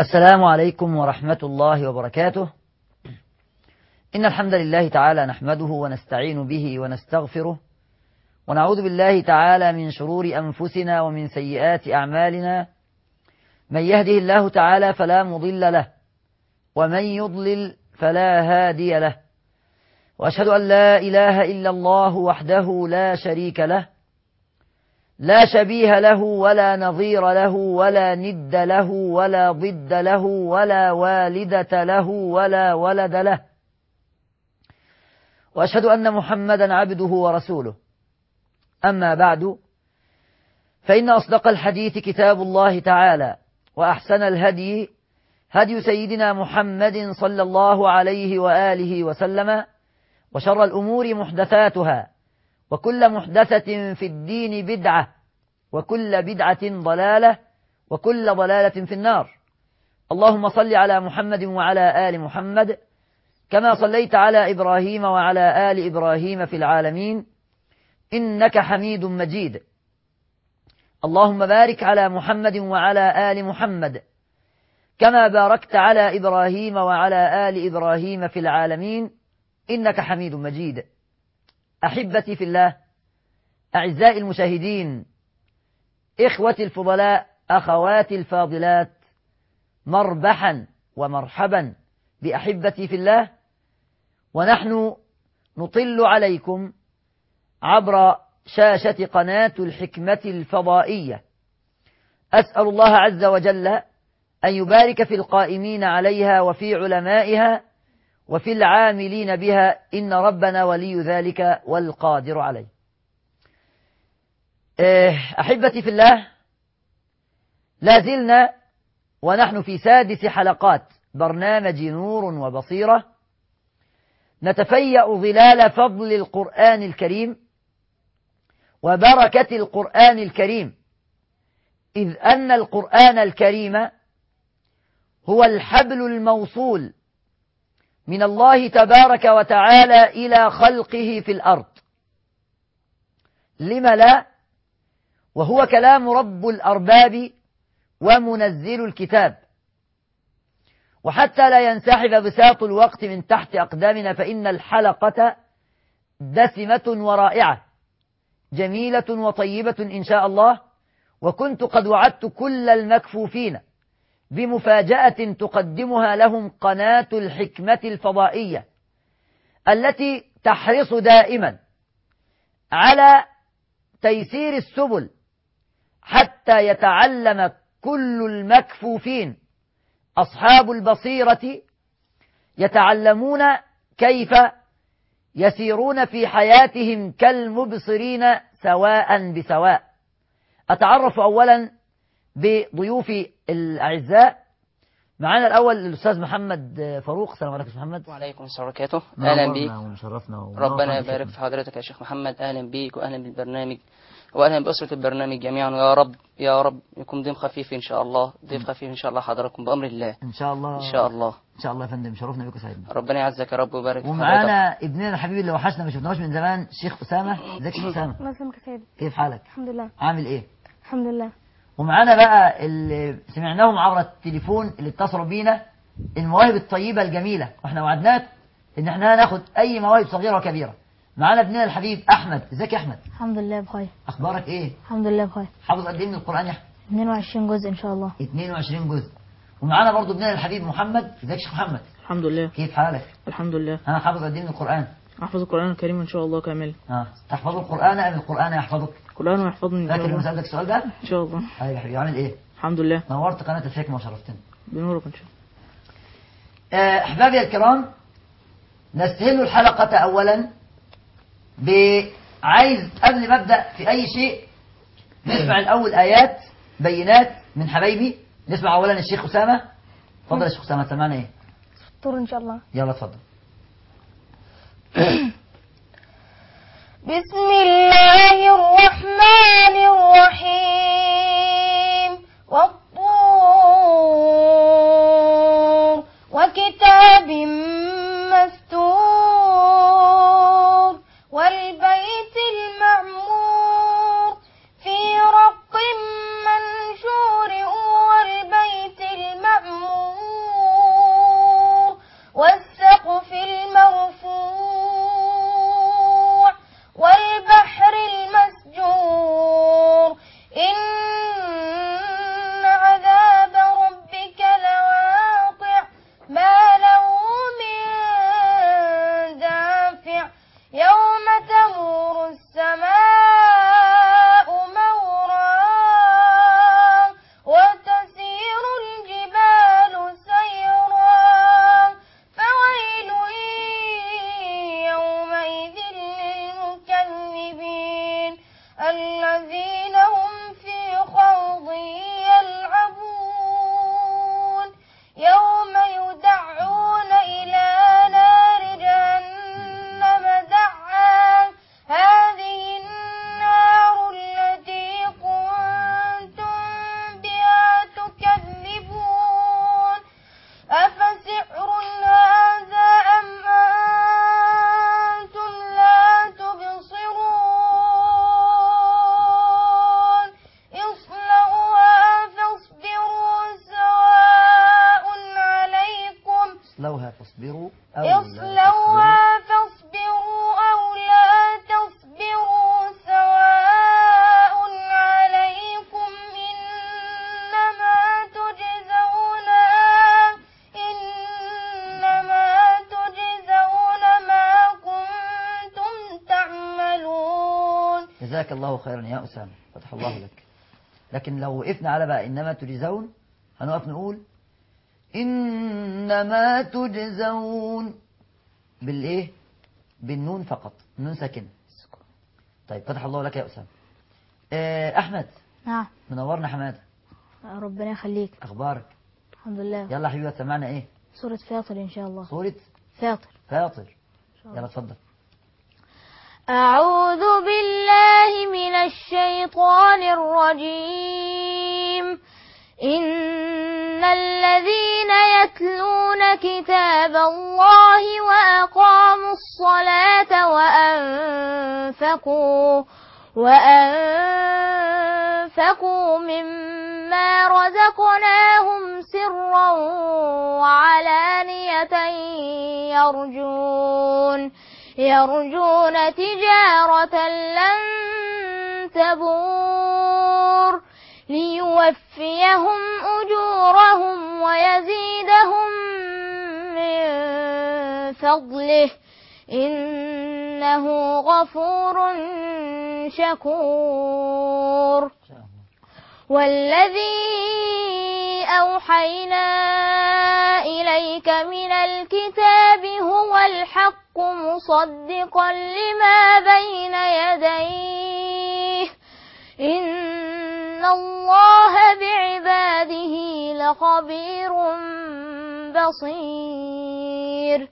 السلام عليكم ورحمة الله وبركاته إن الحمد لله تعالى نحمده ونستعين به ونستغفره ونعوذ بالله تعالى من شرور أنفسنا ومن سيئات أعمالنا من يهده الله تعالى فلا مضل له ومن يضلل فلا هادي له وأشهد أن لا إله إلا الله وحده لا شريك له لا شبيه له ولا نظير له ولا ند له ولا ضد له ولا والدة له ولا ولد له وأشهد أن محمدا عبده ورسوله أما بعد فإن أصدق الحديث كتاب الله تعالى وأحسن الهدي هدي سيدنا محمد صلى الله عليه وآله وسلم وشر الأمور محدثاتها وكل محدثة في الدين بدعة وكل بدعة ضلالة وكل ضلالة في النار اللهم صل على محمد وعلى آل محمد كما صليت على إبراهيم وعلى آل إبراهيم في العالمين إنك حميد مجيد اللهم بارك على محمد وعلى آل محمد كما باركت على إبراهيم وعلى آل إبراهيم في العالمين إنك حميد مجيد أحبتي في الله أعزائي المشاهدين إخوتي الفضلاء أخواتي الفاضلات مربحا ومرحبا بأحبتي في الله ونحن نطل عليكم عبر شاشة قناة الحكمة الفضائية أسأل الله عز وجل أن يبارك في القائمين عليها وفي علمائها وفي العاملين بها إن ربنا ولي ذلك والقادر عليه أحبتي في الله لا زلنا ونحن في سادس حلقات برنامج نور وبصيرة نتفيأ ظلال فضل القرآن الكريم وبركة القرآن الكريم إذ أن القرآن الكريم هو الحبل الموصول من الله تبارك وتعالى إلى خلقه في الأرض لم لا وهو كلام رب الأرباب ومنزل الكتاب وحتى لا ينسحب بساط الوقت من تحت أقدامنا فإن الحلقة دسمة ورائعة جميلة وطيبة إن شاء الله وكنت قد وعدت كل المكفوفين بمفاجأة تقدمها لهم قناة الحكمة الفضائية التي تحرص دائما على تيسير السبل حتى يتعلم كل المكفوفين أصحاب البصيرة يتعلمون كيف يسيرون في حياتهم كالمبصرين سواء بسواء أتعرف أولا بضيوفي الأعزاء معانا الأول الأستاذ محمد فاروق السلام عليكم محمد وعليكم السلام وبركاته أهلا بيك وشرفنا ربنا يبارك في حضرتك يا شيخ محمد أهلا بيك وأهلا بالبرنامج وأهلا بأسرة البرنامج جميعا ويا رب يا رب يكون ضيف خفيف إن شاء الله ضيف خفيف إن شاء الله حضراتكم بأمر الله إن شاء الله إن شاء الله إن شاء الله يا فندم شرفنا بك وسعدنا ربنا يعزك يا رب ويبارك في حضرتك ومعانا ابننا الحبيب اللي وحشنا ما شفناهوش من زمان الشيخ أسامة ازيك يا شيخ أسامة الله يسلمك يا سيدي كيف حالك الحمد لله عامل إيه الحمد لله ومعانا بقى اللي سمعناهم عبر التليفون اللي اتصلوا بينا المواهب الطيبة الجميلة واحنا وعدناك ان احنا هناخد اي مواهب صغيرة وكبيرة معانا ابننا الحبيب احمد ازيك يا احمد الحمد لله بخير اخبارك ايه الحمد لله بخير حافظ قد ايه من القرآن يا احمد 22 جزء ان شاء الله 22 جزء ومعانا برضو ابننا الحبيب محمد ازيك يا شيخ محمد الحمد لله كيف حالك الحمد لله ها حافظ قد ايه من القرآن احفظ القرآن الكريم ان شاء الله كامل ها تحفظ القرآن ام القرآن يحفظك القرآن يحفظني ان شاء فاكر لما الله سألتك السؤال ده ان شاء الله ايوه يا حبيبي عامل ايه الحمد لله نورت قناة الحكمة وشرفتنا بنورك ان شاء الله آه، أحبابي الكرام نستهل الحلقة أولا بعايز قبل ما أبدأ في أي شيء نسمع الأول آيات بينات من حبايبي نسمع أولا الشيخ أسامة اتفضل يا شيخ أسامة سمعنا إيه طور ان شاء الله يلا اتفضل بسم الله الرحمن الرحيم والطور وكتاب مستور والبيت المعمور في رق منشور والبيت المعمور اصلوها تصبروا أو لا اصلوها فاصبروا أو لا تصبروا سواء عليكم إنما تجزون إنما تجزون ما كنتم تعملون جزاك الله خيرا يا أسامة فتح الله لك لكن لو وقفنا على بقى إنما تجزون هنقف نقول إنما تجزون بالإيه بالنون فقط النون ساكنة طيب فتح الله لك يا أسامة آه، أحمد نعم منورنا حمادة ربنا يخليك أخبارك الحمد لله يلا حبيبي سمعنا إيه سورة فاطر إن شاء الله سورة فاطر فاطر إن شاء الله. يلا اتفضل أعوذ بالله من الشيطان الرجيم إن الذين يتلون كتاب الله وأقاموا الصلاة وأنفقوا وأنفقوا مما رزقناهم سرا وعلانية يرجون يرجون تجارة لن تبور ليوفيهم أجورهم ويزيدهم من فضله إنه غفور شكور إن شاء الله والذي أوحينا إليك من الكتاب هو الحق مصدقا لما بين يديه إن الله بعباده لخبير بصير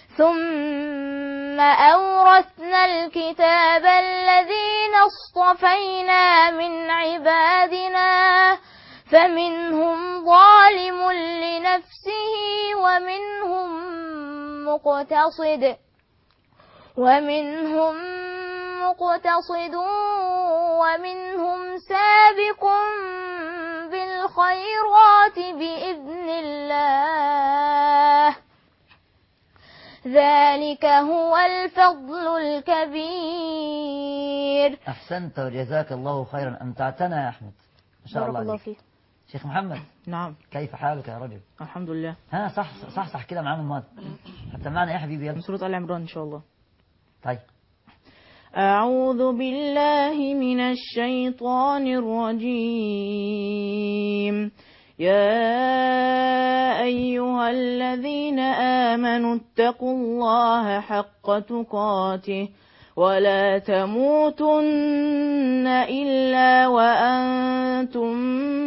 ثم أورثنا الكتاب الذين اصطفينا من عبادنا فمنهم ظالم لنفسه ومنهم مقتصد ومنهم مقتصد ومنهم سابق بالخيرات بإذن الله ذلك هو الفضل الكبير أحسنت وجزاك الله خيرا أمتعتنا يا أحمد ما شاء بارك الله الله عليك فيك شيخ محمد نعم كيف حالك يا رجل الحمد لله ها صح صح صح كده معانا الماضي حتى معنا يا حبيبي من يلا سورة آل عمران إن شاء الله طيب أعوذ بالله من الشيطان الرجيم يا أيها الذين آمنوا اتقوا الله حق تقاته ولا تموتن إلا وأنتم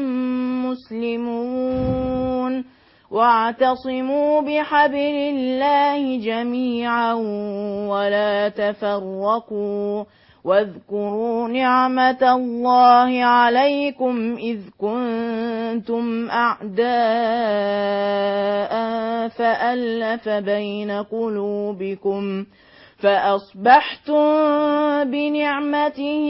مسلمون واعتصموا بحبل الله جميعا ولا تفرقوا واذكروا نعمة الله عليكم إذ كنتم أعداء فألف بين قلوبكم فأصبحتم بنعمته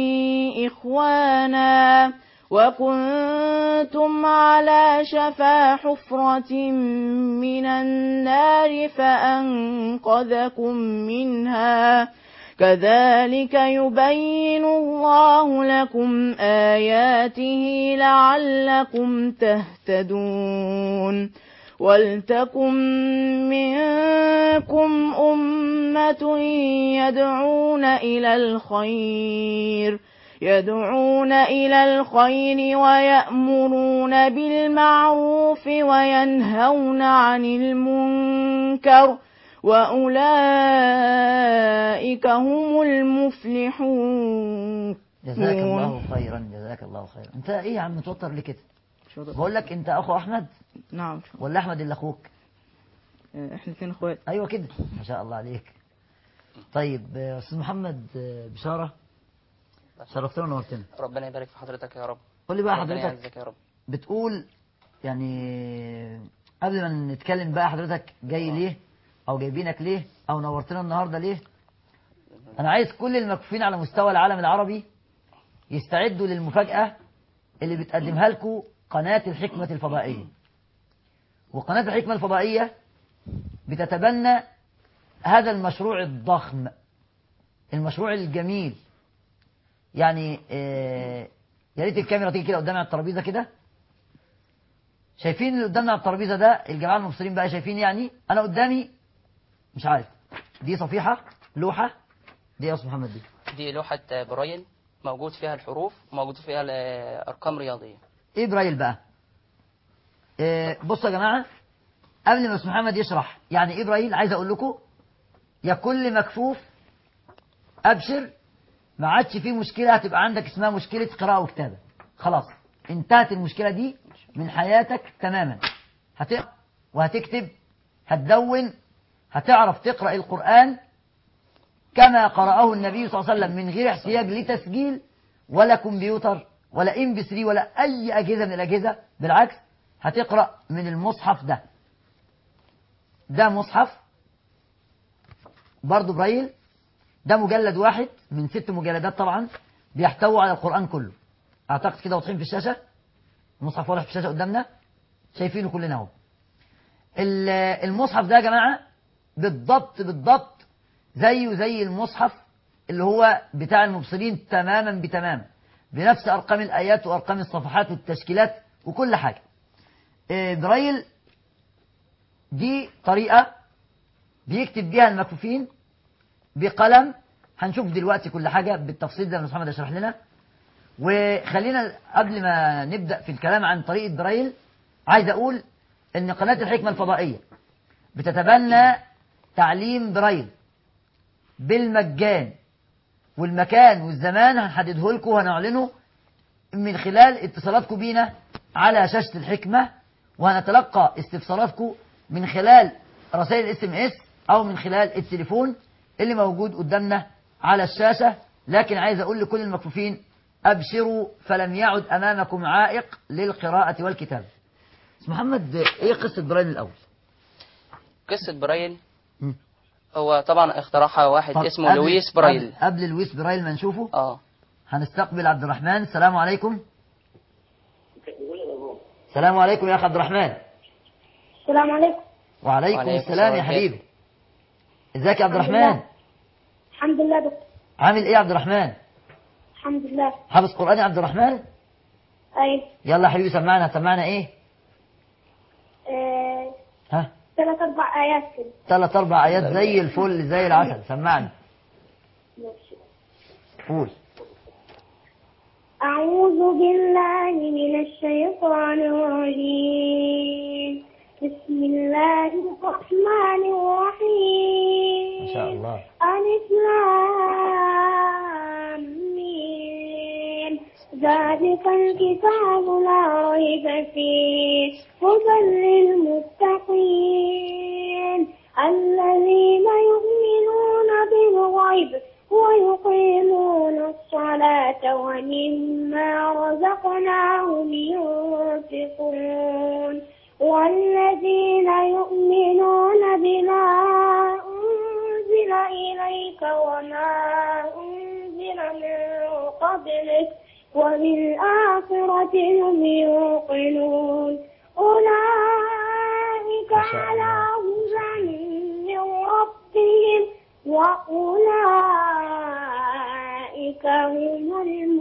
إخوانا وكنتم على شفا حفرة من النار فأنقذكم منها كذلك يبين الله لكم آياته لعلكم تهتدون ولتكن منكم أمة يدعون إلى الخير يدعون إلى الخير ويأمرون بالمعروف وينهون عن المنكر وأولئك هم المفلحون جزاك الله خيرا جزاك الله خيرا انت ايه يا عم متوتر ليه كده شو ده؟ بقول لك انت اخو احمد نعم شو. ولا احمد اللي اخوك آه، احنا اثنين اخوات ايوه كده ما شاء الله عليك طيب آه، استاذ محمد آه، بشاره شرفتنا ونورتنا ربنا يبارك في حضرتك يا رب قول لي بقى ربنا حضرتك يعزك يا رب بتقول يعني قبل ما نتكلم بقى حضرتك جاي ليه او جايبينك ليه او نورتنا النهارده ليه انا عايز كل المكفوفين على مستوى العالم العربي يستعدوا للمفاجأة اللي بتقدمها لكم قناة الحكمة الفضائية وقناة الحكمة الفضائية بتتبنى هذا المشروع الضخم المشروع الجميل يعني آه، يا ريت الكاميرا تيجي كده قدامي على الترابيزه كده شايفين اللي قدامنا على الترابيزه ده الجماعه المبصرين بقى شايفين يعني انا قدامي مش عارف دي صفيحه لوحه دي يا استاذ محمد دي دي لوحة برايل موجود فيها الحروف وموجود فيها الأرقام رياضية ايه برايل بقى إيه بصوا يا جماعه قبل ما استاذ محمد يشرح يعني ايه برايل عايز اقول لكم يا كل مكفوف ابشر ما عادش فيه مشكله هتبقى عندك اسمها مشكله قراءه وكتابه خلاص انتهت المشكله دي من حياتك تماما هتقرا وهتكتب هتدون هتعرف تقرا القران كما قرأه النبي صلى الله عليه وسلم من غير احتياج لتسجيل ولا كمبيوتر ولا ام بي 3 ولا اي اجهزه من الاجهزه بالعكس هتقرا من المصحف ده ده مصحف برضه برايل ده مجلد واحد من ست مجلدات طبعا بيحتوي على القران كله اعتقد كده واضحين في الشاشه المصحف واضح في الشاشه قدامنا شايفينه كلنا اهو ال- المصحف ده يا جماعه بالضبط بالضبط زيه زي المصحف اللي هو بتاع المبصرين تماما بتمام بنفس ارقام الايات وارقام الصفحات والتشكيلات وكل حاجه إيه، برايل دي طريقه بيكتب بيها المكفوفين بقلم هنشوف دلوقتي كل حاجه بالتفصيل زي ما محمد يشرح لنا وخلينا قبل ما نبدا في الكلام عن طريقه برايل عايز اقول ان قناه الحكمه الفضائيه بتتبنى تعليم برايل بالمجان والمكان والزمان هنحدده لكم وهنعلنه من خلال اتصالاتكم بينا على شاشة الحكمة وهنتلقى استفساراتكم من خلال رسائل الاس ام اس او من خلال التليفون اللي موجود قدامنا على الشاشة لكن عايز اقول لكل المكفوفين ابشروا فلم يعد امامكم عائق للقراءة والكتابة بس محمد ايه قصة براين الاول قصة برايل مم. هو طبعا اخترعها واحد طب اسمه قبل- لويس برايل قبل, قبل لويس برايل ما نشوفه اه هنستقبل عبد الرحمن السلام عليكم السلام عليكم يا اخ عبد الرحمن السلام عليكم وعليكم وعليكم السلام يا السلام. حبيبي ازيك يا عبد الحمد الرحمن لله. الحمد لله دكتور عامل ايه يا عبد الرحمن الحمد لله حافظ قرآن يا عبد الرحمن أي يلا يا حبيبي سمعنا سمعنا ايه آه، ها ثلاث أربع آيات كده ثلاث اربع ايات زي الفل زي العسل سمعنا ماشي. قول أعوذ بالله من الشيطان الرجيم بسم الله الرحمن الرحيم ما شاء الله ألف لام ميم ذلك الكتاب لا ريب فيه هدى للمتقين الذين يؤمنون بالغيب ويقيمون الصلاة ومما رزقناهم ينفقون والذين يؤمنون بما أنزل إليك وما أنزل من قبلك وبالآخرة هم يوقنون أولئك ما شاء على الله. هدى من ربهم وأولئك هم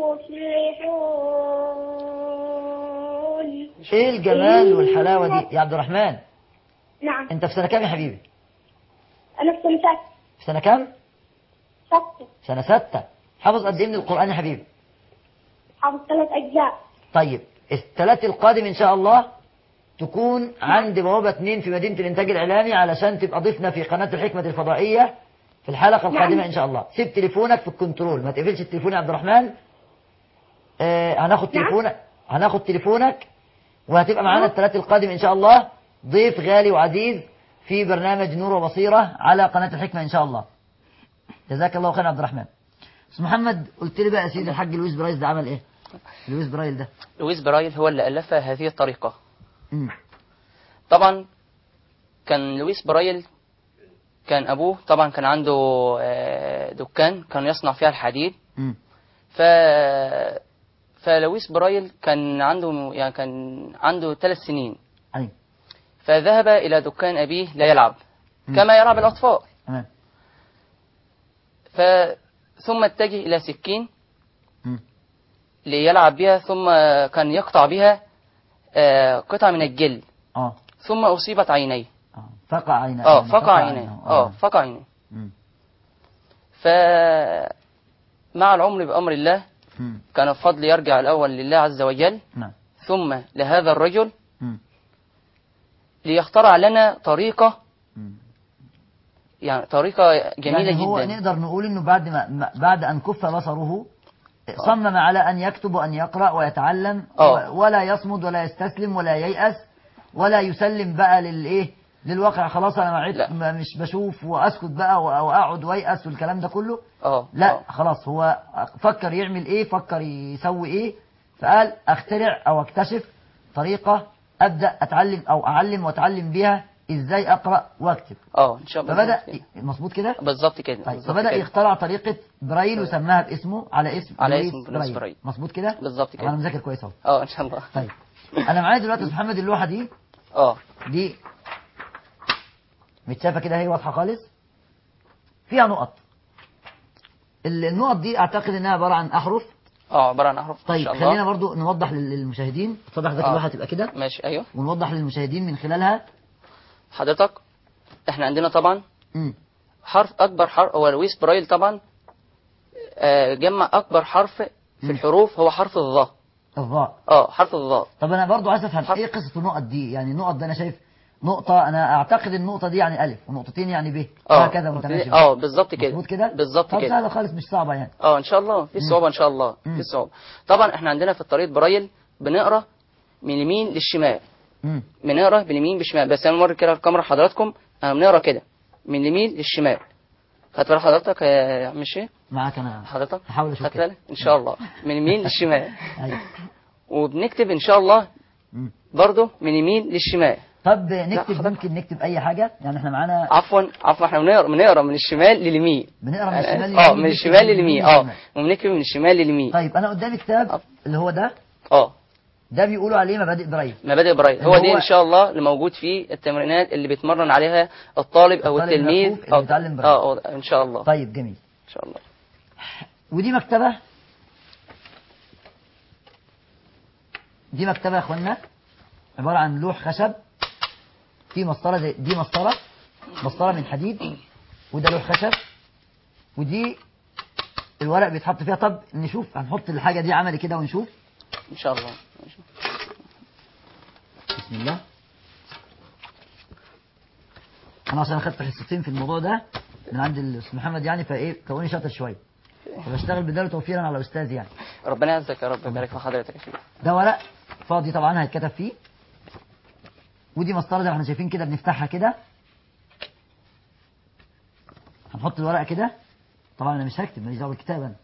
المفلحون ايه الجمال والحلاوة دي يا عبد الرحمن نعم انت في سنة كام يا حبيبي أنا في سنة ستة في سنة كام ستة سنة ستة حافظ قد ايه من القرآن يا حبيبي حافظ ثلاث أجزاء طيب الثلاث القادم ان شاء الله تكون عند بوابة اتنين في مدينة الانتاج الاعلامي علشان تبقى ضيفنا في قناة الحكمة الفضائية في الحلقة القادمة ان شاء الله سيب تليفونك في الكنترول ما تقفلش التليفون يا عبد الرحمن آه هناخد نعم. تليفونك هناخد تليفونك وهتبقى معانا الثلاث القادم ان شاء الله ضيف غالي وعزيز في برنامج نور وبصيرة على قناة الحكمة ان شاء الله جزاك الله خير يا عبد الرحمن بس محمد قلت لي بقى يا سيدي الحاج لويس برايس ده عمل ايه لويس برايل ده لويس برايل هو اللي ألف هذه الطريقة مم. طبعا كان لويس برايل كان أبوه طبعا كان عنده آه، دكان كان يصنع فيها الحديد مم. ف فلويس برايل كان عنده يعني كان عنده ثلاث سنين أيوة. فذهب إلى دكان أبيه لا يلعب كما يلعب الأطفال تمام ف ثم اتجه إلى سكين مم. ليلعب بها ثم كان يقطع بها آه، قطعة من الجلد اه ثم أصيبت عينيه اه فقع عينه اه يعني فقع عينيه اه فقع عينيه مم. ف مع العمر بأمر الله مم. كان الفضل يرجع الأول لله عز وجل نعم ثم لهذا الرجل مم. ليخترع لنا طريقة مم. يعني طريقة جميلة يعني هو جدا نقدر نقول انه بعد ما ما- بعد ان كف بصره صمم على ان يكتب وان يقرا ويتعلم آه. و- ولا يصمد ولا يستسلم ولا ييأس ولا يسلم بقى للايه للواقع خلاص انا ما عدت لا. ما- مش بشوف واسكت بقى و- واقعد ويأس والكلام ده كله اه لا آه. خلاص هو فكر يعمل ايه فكر يسوي ايه فقال اخترع او اكتشف طريقة ابدأ اتعلم او اعلم واتعلم بيها ازاي اقرأ واكتب اه ان شاء الله فبدأ بالظبط كده. مظبوط كده بالظبط كده طيب بالظبط فبدأ كده. يخترع طريقة برايل وسماها باسمه على اسم على لويس اسم لويس برايل. مظبوط كده بالظبط طب انا كده مذاكر كويس اهو اه ان شاء الله طيب انا معايا دلوقتي يا أستاذ محمد اللوحة دي اه دي متشافة كده هي واضحة خالص فيها نقط ال- النقط دي اعتقد انها عبارة عن احرف اه عبارة عن احرف ان طيب شاء خلينا الله برضو نوضح لل- للمشاهدين اتفضل حضرتك آه. اللوحة تبقى كده ماشي ايوه ونوضح للمشاهدين من خلالها حضرتك احنا عندنا طبعا مم. حرف اكبر حرف هو لويس برايل طبعا آه، جمع اكبر حرف في الحروف هو حرف الظا الظاء اه حرف الظا طب انا برضو عايز افهم حرف- ايه قصة النقط دي يعني النقط ده انا شايف نقطة انا اعتقد النقطة دي يعني الف ونقطتين يعني ب اه وهكذا متماشي اه بالظبط كده مظبوط كده بالظبط طب كده سهلة خالص مش صعبة يعني اه ان شاء الله في صعوبة ان شاء الله مم. في صعوبة طبعا احنا عندنا في الطريق برايل بنقرا من اليمين للشمال مم. بنقرا باليمين بالشمال بس انا مر كده الكاميرا حضراتكم انا بنقرا كده من اليمين للشمال خدت بالك حضرتك يا عم الشيخ معاك انا حضرتك هحاول اشوف خدت كده بالك ان شاء الله من اليمين للشمال أيوة. وبنكتب ان شاء الله مم. برضه من اليمين للشمال طب نكتب حضرتك- ممكن نكتب اي حاجة يعني احنا معانا عفوا عفوا احنا بنقرا بنقرا من الشمال لليمين بنقرا من أنا الشمال آسف. اه لليمين، من نكتب الشمال من لليمين اليمين اه للشمال. وبنكتب من الشمال لليمين طيب انا قدامي كتاب آه. اللي هو ده اه ده بيقولوا عليه مبادئ برايل مبادئ برايل هو اللي دي هو- ان شاء الله اللي موجود فيه التمرينات اللي بيتمرن عليها الطالب او الطالب التلميذ المكفوف اللي اه بيتعلم برايل. اه آه، ان شاء الله طيب جميل ان شاء الله ودي مكتبة دي مكتبة يا اخوانا عبارة عن لوح خشب في مسطرة زي دي مسطرة مسطرة من حديد وده لوح خشب ودي الورق بيتحط فيها طب نشوف هنحط الحاجة دي عملي كده ونشوف ان شاء الله ماشي. بسم الله انا عشان اخدت حصتين في الموضوع ده من عند الاستاذ محمد يعني فايه كوني شاطر شويه فبشتغل بداله توفيرا على استاذ يعني ربنا يعزك يا رب ويبارك في حضرتك يا شيخ ده ورق فاضي طبعا هيتكتب فيه ودي مسطره زي ما احنا شايفين كده بنفتحها كده هنحط الورقه كده طبعا انا مش هكتب ماليش دعوه بالكتاب انا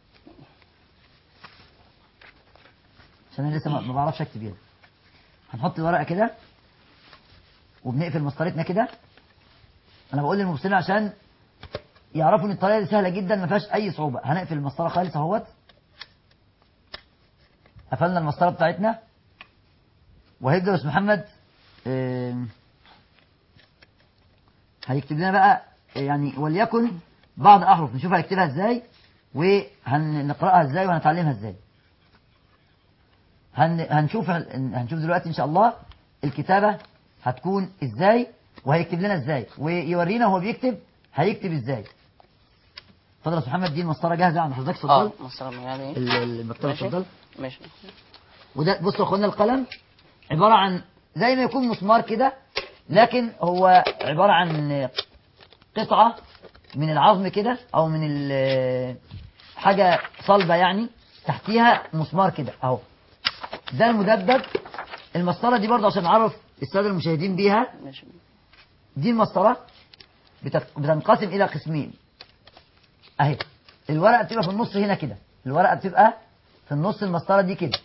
عشان انا لسه ما ما بعرفش اكتب يعني هنحط الورقه كده وبنقفل مسطرتنا كده انا بقول للمبصرين عشان يعرفوا ان الطريقه دي سهله جدا ما فيهاش اي صعوبه هنقفل المسطره خالص اهوت قفلنا المسطره بتاعتنا وهيبدا يا استاذ محمد آم، هيكتب لنا بقى يعني وليكن بعض احرف نشوف هيكتبها ازاي وهنقراها ازاي وهنتعلمها ازاي هن هنشوف هنشوف دلوقتي ان شاء الله الكتابه هتكون ازاي وهيكتب لنا ازاي ويورينا هو بيكتب هيكتب ازاي اتفضل يا استاذ محمد دي المسطره جاهزه عند حضرتك اه اتفضل مسلم يعني ال- ال- المكتبه ماشي. اتفضل ماشي وده بصوا يا اخوانا القلم عبارة عن زي ما يكون مسمار كده لكن هو عبارة عن قطعة من العظم كده او من ال- حاجة صلبة يعني تحتيها مسمار كده اهو ده المدبب المسطرة دي برضه عشان نعرف السادة المشاهدين بيها ماشي دي المسطرة بتت- بتنقسم إلى قسمين أهي الورقة بتبقى في النص هنا كده الورقة بتبقى في النص المسطرة دي كده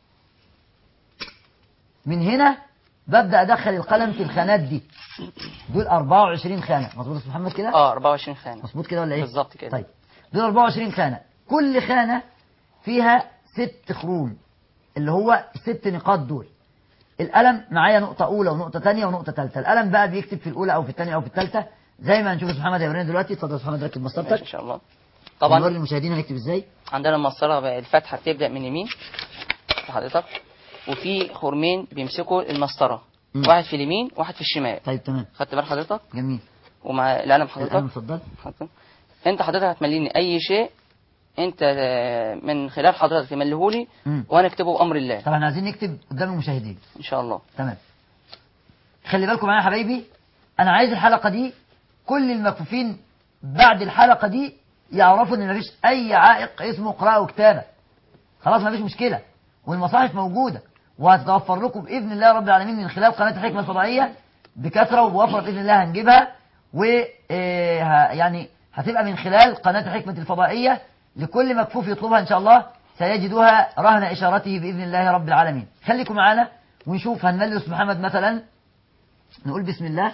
من هنا ببدأ أدخل القلم في الخانات دي دول 24 خانة مظبوط يا أستاذ محمد كده؟ اه 24 خانة مظبوط كده ولا إيه؟ بالظبط كده. طيب دول 24 خانة كل خانة فيها ست خروم اللي هو الست نقاط دول القلم معايا نقطة أولى ونقطة تانية ونقطة تالتة القلم بقى بيكتب في الأولى أو في التانية أو في التالتة زي ما هنشوف يا أستاذ محمد هيورينا دلوقتي اتفضل يا أستاذ محمد ركب ماشي مسطرتك ان شاء الله طبعا طبعا للمشاهدين هنكتب ازاي عندنا المسطره بقى الفتحه بتبدا من يمين حضرتك وفي خرمين بيمسكوا المسطره مم. واحد في اليمين واحد في الشمال طيب تمام خدت بال حضرتك جميل ومع القلم الآن حضرتك اتفضل حضرتك انت حضرتك هتمليني اي شيء انت آه، من خلال حضرتك تمليهولي مم. وانا اكتبه بامر الله طبعا عايزين نكتب قدام المشاهدين ان شاء الله تمام خلي بالكم معايا يا حبايبي انا عايز الحلقه دي كل المكفوفين بعد الحلقه دي يعرفوا ان مفيش اي عائق اسمه قراءه وكتابه خلاص مفيش مشكله والمصاحف موجوده وهتتوفر لكم باذن الله رب العالمين من خلال قناه الحكمه الفضائيه بكثره وبوفره باذن الله هنجيبها و آه، ه- يعني هتبقى من خلال قناه الحكمه الفضائيه لكل مكفوف يطلبها ان شاء الله سيجدها رهن اشارته باذن الله رب العالمين خليكم معانا ونشوف هنملس محمد مثلا نقول بسم الله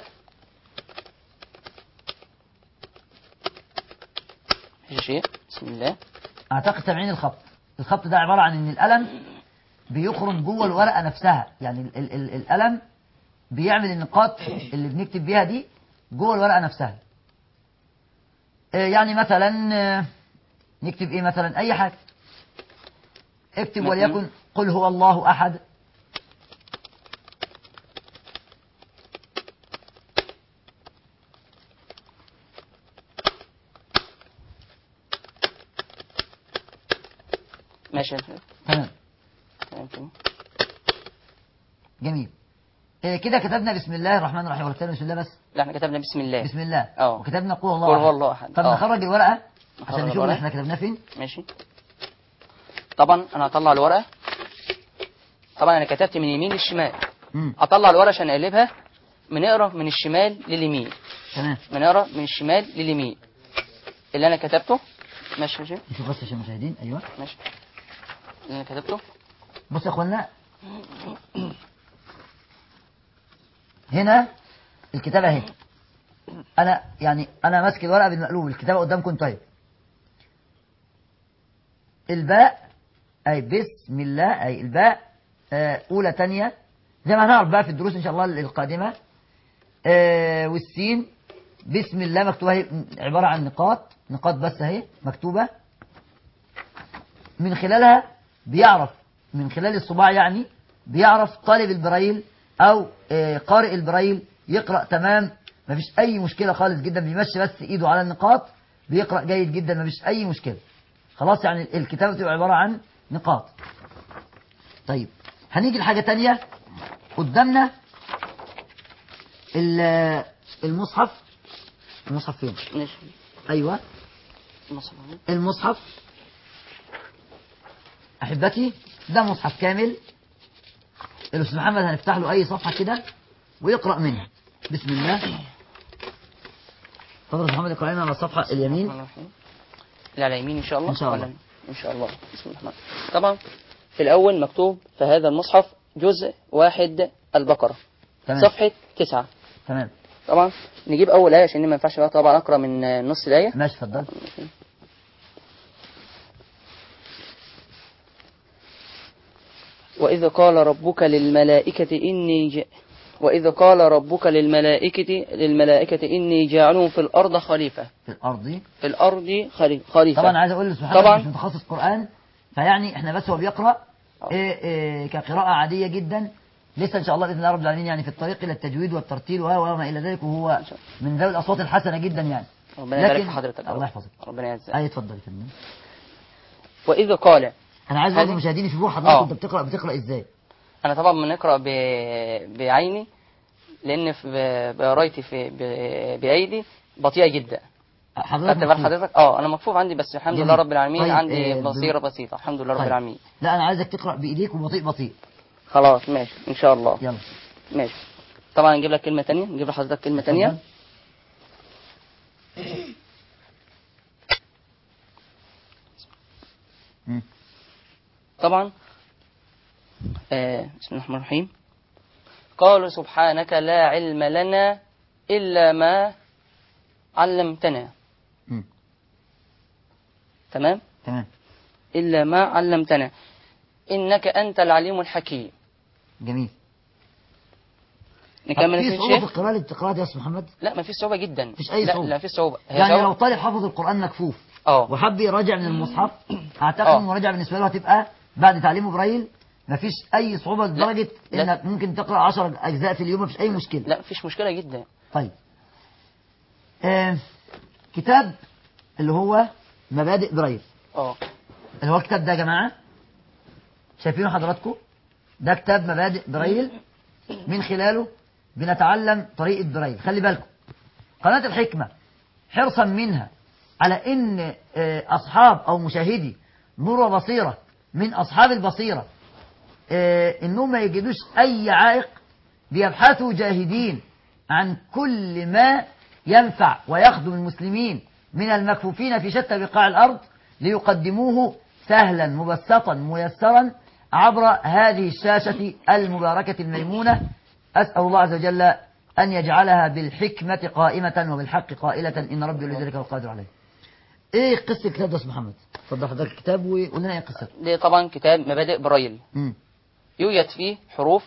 ماشي شيء بسم الله اعتقد سامعين الخط الخط ده عبارة عن ان القلم بيخرج جوه الورقة نفسها يعني ال ال ال القلم بيعمل النقاط اللي بنكتب بيها دي جوه الورقة نفسها آه، يعني مثلا آه، نكتب ايه مثلا اي حاجة اكتب مثلاً؟ وليكن قل هو الله احد ماشي يا شيخ. تمام تمام كده. جميل آه، كده كتبنا بسم الله الرحمن الرحيم ولا كتبنا بسم الله بس لا احنا كتبنا بسم الله بسم الله اه. وكتبنا قل هو الله قل أحد. هو الله أحد. طب اه. نخرج الورقة نخرج عشان نشوف الورقة. احنا كتبناه فين ماشي طبعا انا هطلع الورقه طبعا انا كتبت من يمين للشمال مم. اطلع الورقه عشان اقلبها بنقرا من الشمال لليمين تمام بنقرا من الشمال لليمين اللي انا كتبته ماشي ماشي نشوف بس عشان المشاهدين ايوه ماشي اللي انا كتبته بص يا اخوانا هنا الكتابة اهي انا يعني انا ماسك الورقة بالمقلوب الكتابة قدامكم طيب الباء اي بسم الله اي الباء آه، اولى تانية زي ما هنعرف بقى في الدروس ان شاء الله القادمة آه، والسين بسم الله مكتوبة اهي عبارة عن نقاط نقاط بس اهي مكتوبة من خلالها بيعرف من خلال الصباع يعني بيعرف طالب البرايل او آه، قارئ البرايل يقرأ تمام مفيش اي مشكلة خالص جدا بيمشي بس ايده على النقاط بيقرأ جيد جدا مفيش اي مشكلة خلاص يعني الكتابة تبقى عبارة عن نقاط طيب هنيجي لحاجة تانية قدامنا ال- المصحف المصحف فين ماشي ايوه مصر. المصحف احبتي ده مصحف كامل الاستاذ محمد هنفتح له اي صفحه كده ويقرا منها بسم الله اتفضل يا أستاذ محمد اقرا لنا على الصفحه اليمين الرحمن الرحيم. اللي على اليمين ان شاء الله إن شاء الله. ولا- ان شاء الله بسم الله الرحمن الرحيم. طبعا في الاول مكتوب في هذا المصحف جزء واحد البقره تمام صفحه تسعة تمام طبعا نجيب اول ايه عشان ما ينفعش بقى طبعا اقرا من آه، نص الايه ماشي اتفضل وإذ قال ربك للملائكة إني ج... وإذ قال ربك للملائكة للملائكة إني جاعل في الأرض خليفة في الارض في الأرض خلي- خليفة طبعا عايز اقول للاستاذ محمد طبعا. مش متخصص قران فيعني احنا بس هو بيقرا إيه إيه كقراءه عاديه جدا لسه ان شاء الله باذن الله رب العالمين يعني في الطريق الى التجويد والترتيل و- وما الى ذلك وهو من ذوي الاصوات الحسنه جدا يعني ربنا يبارك لكن- في حضرتك يا الله رب. يحفظك ربنا يعزك اي اتفضل يا فندم وإذ قال انا عايز برضه هذه- المشاهدين يشوفوا حضرتك آه. انت بتقرا بتقرا ازاي أنا طبعا بنقرأ ب... بعيني لأن في بقرايتي في ب... بأيدي بطيئة جدا حضرتك خدت بال مكفوف. حضرتك اه انا مكفوف عندي بس الحمد جميل. لله رب العالمين طيب، عندي آه، بصيره بسيطه الحمد لله رب طيب. العالمين لا انا عايزك تقرا بايديك وبطيء بطيء خلاص ماشي ان شاء الله يلا ماشي طبعا نجيب لك كلمه تانية نجيب لحضرتك كلمه تانية اتفضل. مم. طبعا آه بسم الله الرحمن الرحيم قالوا سبحانك لا علم لنا إلا ما علمتنا مم. تمام تمام إلا ما علمتنا إنك أنت العليم الحكيم جميل نكمل في يا صعوبة في شيخ القراءة اللي بتقراها دي يا أستاذ محمد لا ما فيش صعوبة جدا مفيش أي لا صعوبة. لا فيش صعوبة هي يعني صعوبة- لو طالب حافظ القرآن مكفوف اه وحب يراجع من المصحف اعتقد آه. ان المراجعه بالنسبه له هتبقى بعد تعليمه برايل مفيش اي صعوبه لدرجه لا. انك ممكن تقرا 10 اجزاء في اليوم مفيش اي مشكله لا مفيش مشكلة جدا طيب آه كتاب اللي هو مبادئ برايل اه اللي هو الكتاب ده يا جماعه شايفينه حضراتكم ده كتاب مبادئ برايل من خلاله بنتعلم طريقه برايل خلي بالكم قناه الحكمه حرصا منها على ان آه، اصحاب او مشاهدي نور وبصيره من اصحاب البصيره آه، انهم ما يجدوش اي عائق بيبحثوا جاهدين عن كل ما ينفع ويخدم المسلمين من المكفوفين في شتى بقاع الارض ليقدموه سهلا مبسطا ميسرا عبر هذه الشاشه المباركه الميمونه اسال الله عز وجل ان يجعلها بالحكمه قائمه وبالحق قائله ان ربي لذلك القادر عليه. ايه قصه الكتاب ده يا أستاذ محمد؟ اتفضل حضرتك الكتاب وقول لنا ايه قصته. ده طبعا كتاب مبادئ برايل امم يوجد فيه حروف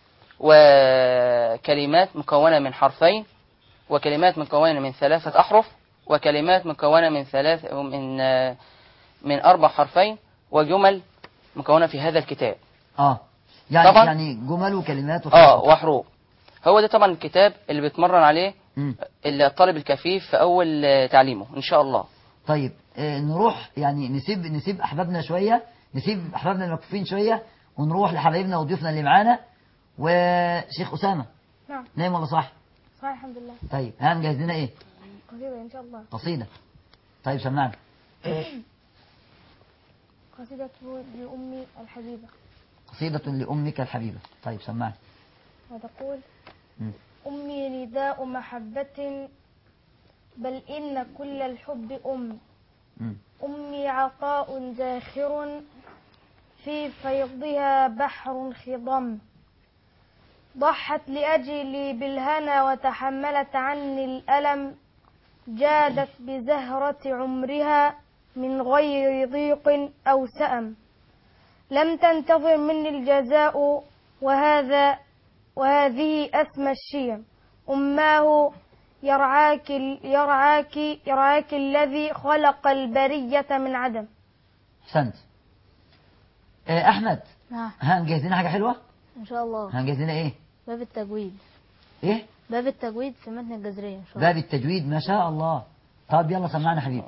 وكلمات مكونة من حرفين وكلمات مكونة من ثلاثة أحرف وكلمات مكونة من ثلاث من آه، من أربع حرفين وجمل مكونة في هذا الكتاب اه يعني طبعا. يعني جمل وكلمات اه وحروف هو ده طبعا الكتاب اللي بيتمرن عليه مم. الطالب الكفيف في أول آه، تعليمه إن شاء الله طيب آه نروح يعني نسيب نسيب احبابنا شويه نسيب احبابنا المكفوفين شويه ونروح لحبايبنا وضيوفنا اللي معانا وشيخ اسامه نعم نايم ولا صح؟ صحيح الحمد لله طيب ها مجهز لنا ايه؟ قصيدة إن شاء الله قصيده طيب سمعنا قصيدة لأمي الحبيبة قصيده لامك الحبيبه طيب سمعنا وتقول مم. أمي نداء محبة بل إن كل الحب أم مم. أمي عطاء زاخر في فيضها بحر خضم ضحت لأجلي بالهنا وتحملت عني الألم جادت بزهرة عمرها من غير ضيق أو سأم لم تنتظر مني الجزاء وهذا وهذه أسمى الشيم أماه يرعاك يرعاك يرعاك الذي خلق البرية من عدم احسنت آه احمد نعم ها مجهز لنا حاجه حلوه؟ إن شاء الله ها مجهز لنا ايه؟ باب التجويد ايه؟ باب التجويد في متن الجزرية إن شاء الله باب التجويد ما شاء الله طب يلا سمعنا حبيبي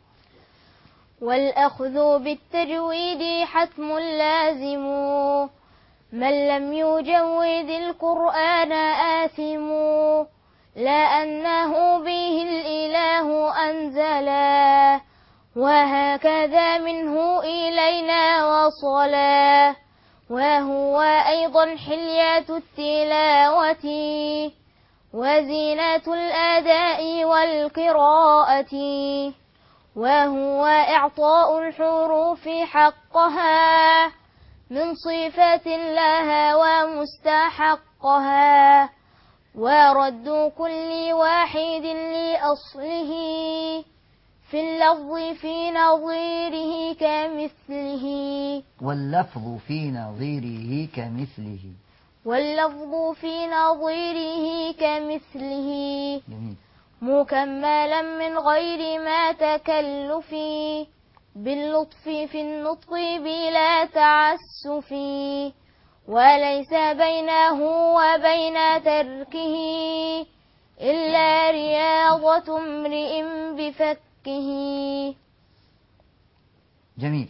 والأخذ بالتجويد حتم لازم من لم يجود القرآن آثم لأنه به الإله أنزلا وهكذا منه إلينا وصلا وهو أيضا حلية التلاوة وزينة الأداء والقراءة وهو إعطاء الحروف حقها من صفة لها ومستحقها ورد كل واحد لأصله في اللفظ في نظيره كمثله واللفظ في نظيره كمثله واللفظ في نظيره كمثله جميل مكملا من غير ما تكلف باللطف في النطق بلا تعسف وليس بينه وبين تركه إلا رياضة امرئ بفكه جميل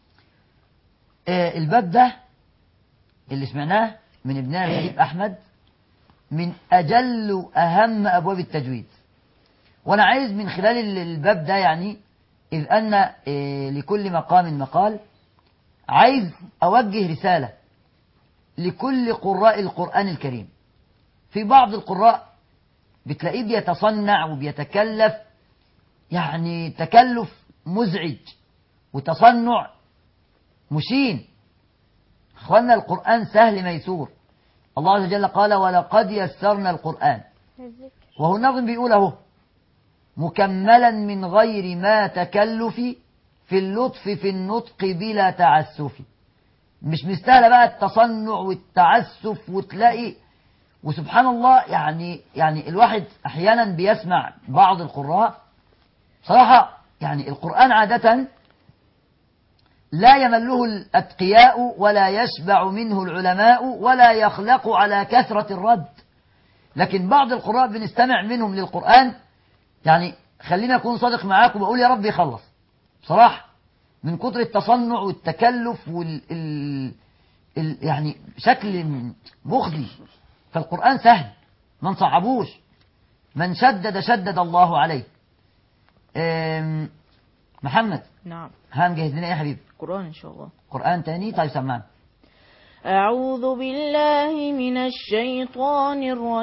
آه الباب ده اللي سمعناه من ابننا الحبيب أحمد من أجل وأهم أبواب التجويد وأنا عايز من خلال ال- الباب ده يعني إذ أن آه لكل مقام مقال عايز أوجه رسالة لكل قراء القرآن الكريم في بعض القراء بتلاقيه بيتصنع وبيتكلف يعني تكلف مزعج وتصنع مشين اخوانا القرآن سهل ميسور الله عز وجل قال ولقد يسرنا القرآن وهو الناظم بيقول اهو مكملا من غير ما تكلف في اللطف في النطق بلا تعسف مش مستاهله بقى التصنع والتعسف وتلاقي وسبحان الله يعني يعني الواحد أحيانا بيسمع بعض القراء صراحة يعني القرآن عادة لا يمله الأتقياء ولا يشبع منه العلماء ولا يخلق على كثرة الرد لكن بعض القراء بنستمع منهم للقرآن يعني خلينا أكون صادق معاكم وأقول يا رب يخلص بصراحة من كتر التصنع والتكلف وال ال... ال... يعني شكل مخزي فالقرآن سهل ما نصعبوش من شدد شدد الله عليه أم، محمد نعم ها مجهز لنا ايه يا حبيبي قرآن إن شاء الله قرآن تاني طيب سمعنا أعوذ بالله من الشيطان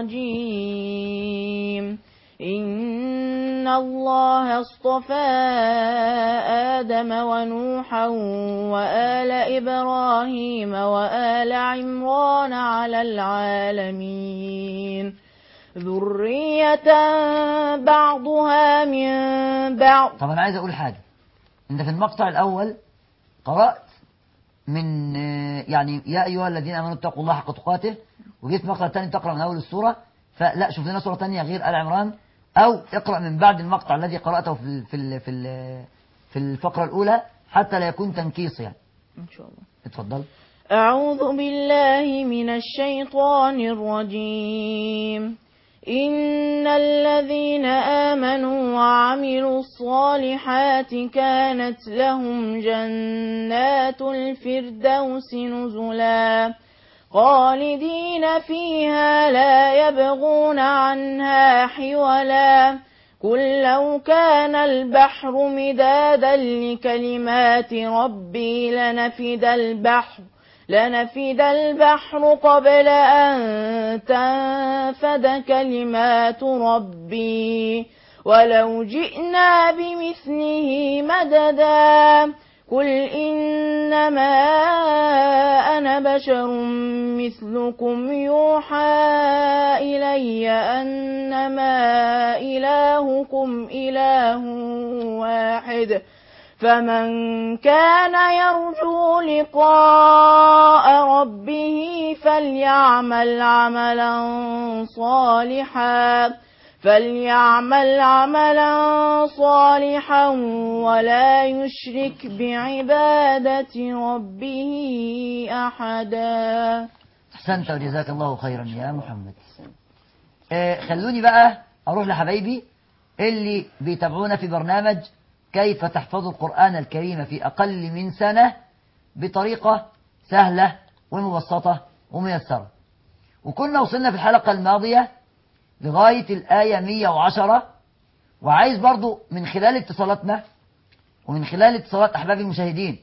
الرجيم إن الله اصطفى آدم ونوحا وآل إبراهيم وآل عمران على العالمين ذرية بعضها من بعض طب انا عايز اقول حاجة انت في المقطع الاول قرأت من آه، يعني يا ايها الذين امنوا اتقوا الله حق تقاته وجيت المقطع الثاني تقرأ من اول السورة فلا شوف لنا سورة ثانية غير آل عمران او اقرأ من بعد المقطع الذي قرأته في ال- في ال- في ال- في الفقرة الاولى حتى لا يكون تنكيص يعني إن شاء الله اتفضل أعوذ بالله من الشيطان الرجيم إن الذين آمنوا وعملوا الصالحات كانت لهم جنات الفردوس نزلا خالدين فيها لا يبغون عنها حولا قل لو كان البحر مدادا لكلمات ربي لنفد البحر لنفد البحر قبل أن تنفد كلمات ربي ولو جئنا بمثله مددا قل إنما أنا بشر مثلكم يوحى إلي أنما إلهكم إله واحد فمن كان يرجو لقاء ربه فليعمل عملا صالحا فليعمل عملا صالحا ولا يشرك بعبادة ربه أحدا احسنت وجزاك الله خيرا يا محمد آه خلوني بقى اروح لحبايبي اللي بيتابعونا في برنامج كيف تحفظ القرآن الكريم في أقل من سنة بطريقة سهلة ومبسطة وميسرة وكنا وصلنا في الحلقة الماضية لغاية الآية 110 وعايز برضو من خلال اتصالاتنا ومن خلال اتصالات أحباب المشاهدين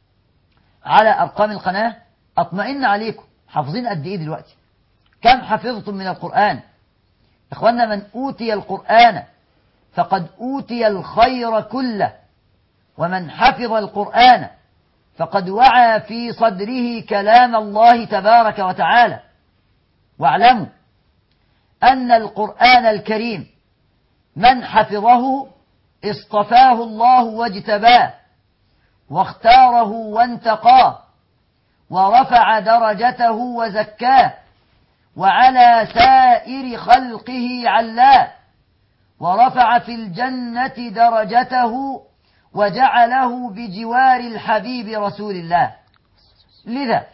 على أرقام القناة أطمئن عليكم حافظين قد إيه دلوقتي كم حفظتم من القرآن إخواننا من أوتي القرآن فقد أوتي الخير كله ومن حفظ القرآن فقد وعى في صدره كلام الله تبارك وتعالى واعلموا أن القرآن الكريم من حفظه اصطفاه الله واجتباه واختاره وانتقاه ورفع درجته وزكاه وعلى سائر خلقه علاه ورفع في الجنة درجته وجعله بجوار الحبيب رسول الله لذا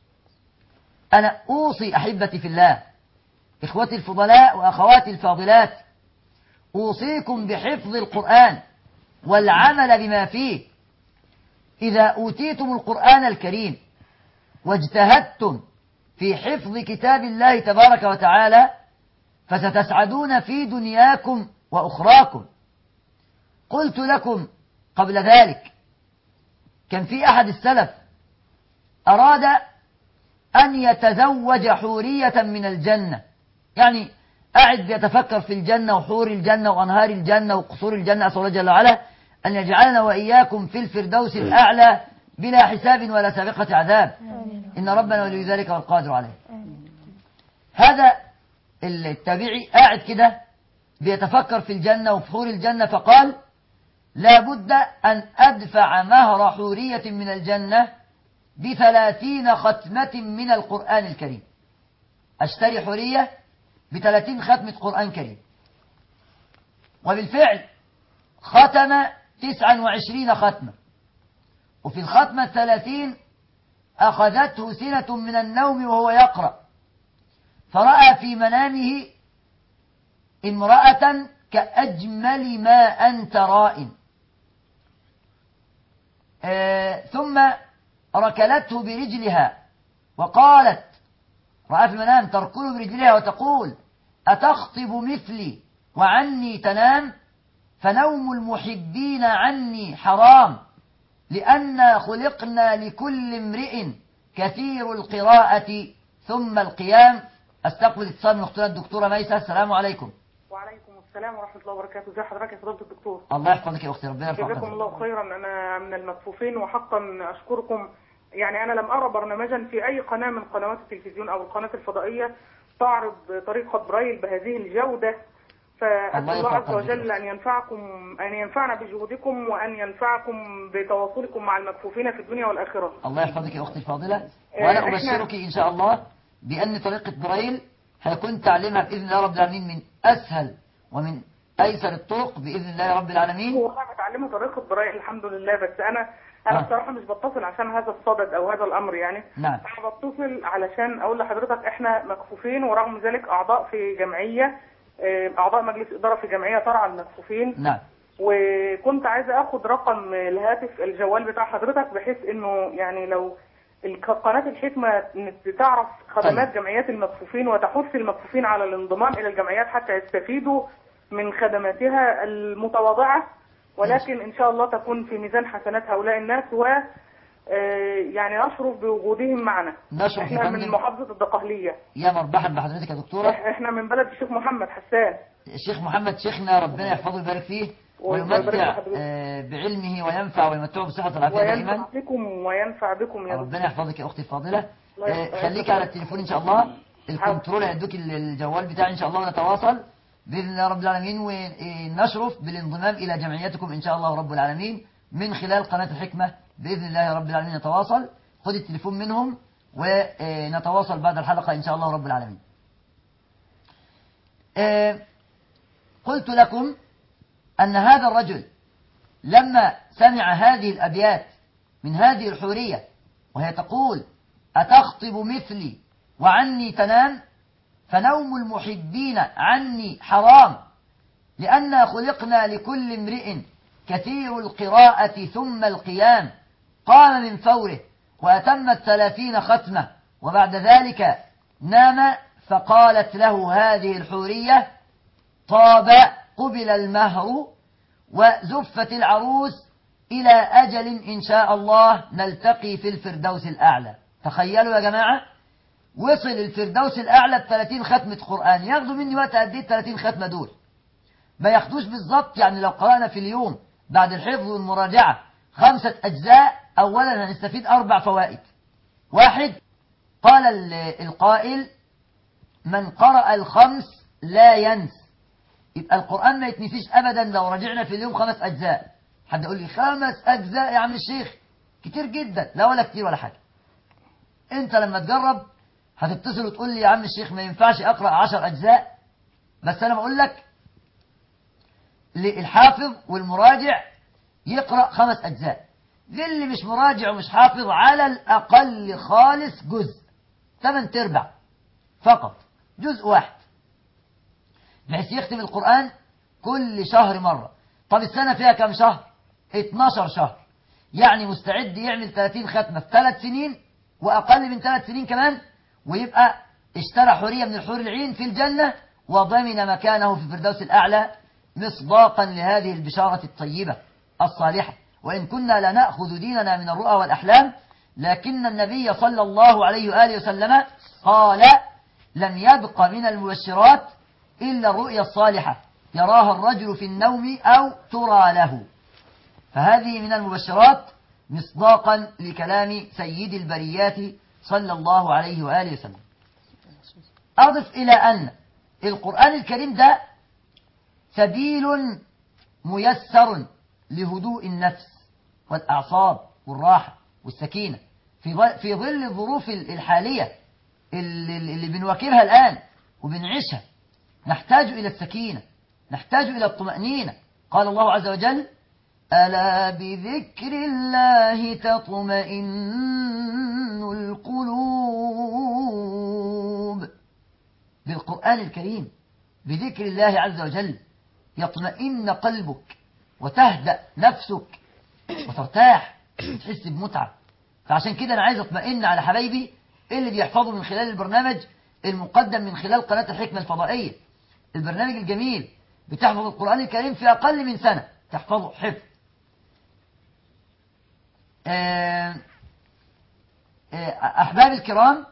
أنا أوصي أحبتي في الله إخوتي الفضلاء وأخواتي الفاضلات أوصيكم بحفظ القرآن والعمل بما فيه إذا أوتيتم القرآن الكريم واجتهدتم في حفظ كتاب الله تبارك وتعالى فستسعدون في دنياكم وأخراكم قلت لكم قبل ذلك كان في أحد السلف أراد أن يتزوج حورية من الجنة يعني قاعد بيتفكر في الجنة وحور الجنة وأنهار الجنة وقصور الجنة أسأل الله جل وعلا أن يجعلنا وإياكم في الفردوس الأعلى بلا حساب ولا سابقة عذاب إن ربنا ولي ذلك والقادر عليه هذا التابعي قاعد كده بيتفكر في الجنة وفي حور الجنة فقال لا بد أن أدفع مهر حورية من الجنة بثلاثين ختمة من القرآن الكريم أشتري حورية بثلاثين ختمة قرآن كريم وبالفعل ختم تسعا وعشرين ختمة وفي الختمة الثلاثين أخذته سنة من النوم وهو يقرأ فرأى في منامه امرأة كأجمل ما أنت رائن آه ثم ركلته برجلها وقالت رأى في المنام تركله برجلها وتقول أتخطب مثلي وعني تنام فنوم المحبين عني حرام لأن خلقنا لكل امرئ كثير القراءة ثم القيام استقبل اتصال من اختنا الدكتورة ميسة السلام عليكم وعليكم السلام ورحمة الله وبركاته ازي حضرتك يا فضيلة الدكتور الله يحفظك يا أختي ربنا يرفع جزاكم قدرك الله خيرا أنا من المكفوفين وحقا أشكركم يعني أنا لم أرى برنامجا في أي قناة من قنوات التلفزيون أو القناة الفضائية تعرض طريقة برايل بهذه الجودة فأسأل الله الله يرفع عز قدرك. وجل أن ينفعكم أن ينفعنا بجهودكم وأن ينفعكم بتواصلكم مع المكفوفين في الدنيا والآخرة الله يحفظك يا أختي الفاضلة آه، وأنا إحنا- أبشرك إن شاء الله بأن طريقة برايل هيكون تعليمها بإذن الله رب العالمين من أسهل ومن أيسر الطرق بإذن الله رب العالمين هو أنا متعلمة طريقة برايل الحمد لله بس أنا أنا آه. بصراحة مش بتصل عشان هذا الصدد أو هذا الأمر يعني نعم أنا بتصل علشان أقول لحضرتك إحنا مكفوفين ورغم ذلك أعضاء في جمعية آه، أعضاء مجلس إدارة في جمعية ترعى المكفوفين نعم وكنت عايزة أخد رقم الهاتف الجوال بتاع حضرتك بحيث إنه يعني لو الك- قناة الحكمة إنك تعرف خدمات طيب. جمعيات المكفوفين وتحث المكفوفين على الانضمام إلى الجمعيات حتى يستفيدوا من خدماتها المتواضعة ولكن إن شاء الله تكون في ميزان حسنات هؤلاء الناس و آه، يعني نشرف بوجودهم معنا نشرف يا احنا من فندم محافظة الدقهلية يا مرحبا بحضرتك يا دكتورة إح- احنا من بلد الشيخ محمد حسان الشيخ محمد شيخنا ربنا يحفظه ويبارك فيه ويبارك ويمتع في حضرتك. آه، بعلمه وينفع ويمتعه بالصحة والعافية دائما وينفع بكم وينفع بكم يا ربنا يحفظك يا أختي الفاضلة الله آه، يحفظك. خليك على التليفون إن شاء الله الكنترول هيدوك ال- الجوال بتاعي إن شاء الله ونتواصل بإذن الله رب العالمين ونشرف بالانضمام إلى جمعيتكم إن شاء الله رب العالمين من خلال قناة الحكمة بإذن الله رب العالمين نتواصل خد التليفون منهم ونتواصل بعد الحلقة إن شاء الله رب العالمين آه، قلت لكم أن هذا الرجل لما سمع هذه الأبيات من هذه الحورية وهي تقول أتخطب مثلي وعني تنام فنوم المحبين عني حرام لأننا خلقنا لكل امرئ كثير القراءة ثم القيام قام من فوره وأتم الثلاثين ختمة وبعد ذلك نام فقالت له هذه الحورية طاب قبل المهر وزفت العروس إلى أجل إن شاء الله نلتقي في الفردوس الأعلى تخيلوا يا جماعة وصل الفردوس الأعلى ب 30 ختمة قرآن ياخدوا مني وقت قد ايه 30 ختمة دول ما ياخدوش بالظبط يعني لو قرأنا في اليوم بعد الحفظ والمراجعة خمسة أجزاء أولا هنستفيد أربع فوائد واحد قال ال- القائل من قرأ الخمس لا ينس يبقى القرآن ما يتنسيش أبدا لو رجعنا في اليوم خمس أجزاء حد يقول لي خمس أجزاء يا عم الشيخ كتير جدا لا ولا كتير ولا حاجة أنت لما تجرب هتتصل وتقول لي يا عم الشيخ ما ينفعش أقرأ عشر أجزاء بس أنا بقول لك الحافظ والمراجع يقرأ خمس أجزاء للي مش مراجع ومش حافظ على الأقل خالص جزء ثمان تربع فقط جزء واحد بحيث يختم القرآن كل شهر مرة طب السنة فيها كم شهر 12 شهر يعني مستعد يعمل 30 ختمة في ثلاث سنين وأقل من ثلاث سنين كمان ويبقى اشترى حورية من الحور العين في الجنة وضمن مكانه في الفردوس الأعلى مصداقا لهذه البشارة الطيبة الصالحة وإن كنا لا نأخذ ديننا من الرؤى والأحلام لكن النبي صلى الله عليه وآله وسلم قال لم يبق من المبشرات إلا الرؤيا الصالحة يراها الرجل في النوم أو ترى له فهذه من المبشرات مصداقا لكلام سيد البريات صلى الله عليه وآله وسلم أضف إلى أن القرآن الكريم ده سبيل ميسر لهدوء النفس والأعصاب والراحة والسكينة في ظل- في ظل الظروف الحالية اللي, اللي بنواكبها الآن وبنعيشها نحتاج إلى السكينة نحتاج إلى الطمأنينة قال الله عز وجل ألا بذكر الله تطمئن القلوب بالقرآن الكريم بذكر الله عز وجل يطمئن قلبك وتهدأ نفسك وترتاح وتحس بمتعة فعشان كده أنا عايز أطمئن على حبايبي اللي بيحفظوا من خلال البرنامج المقدم من خلال قناة الحكمة الفضائية البرنامج الجميل بتحفظ القرآن الكريم في أقل من سنة تحفظه حفظ آه، آه، أحبابي الكرام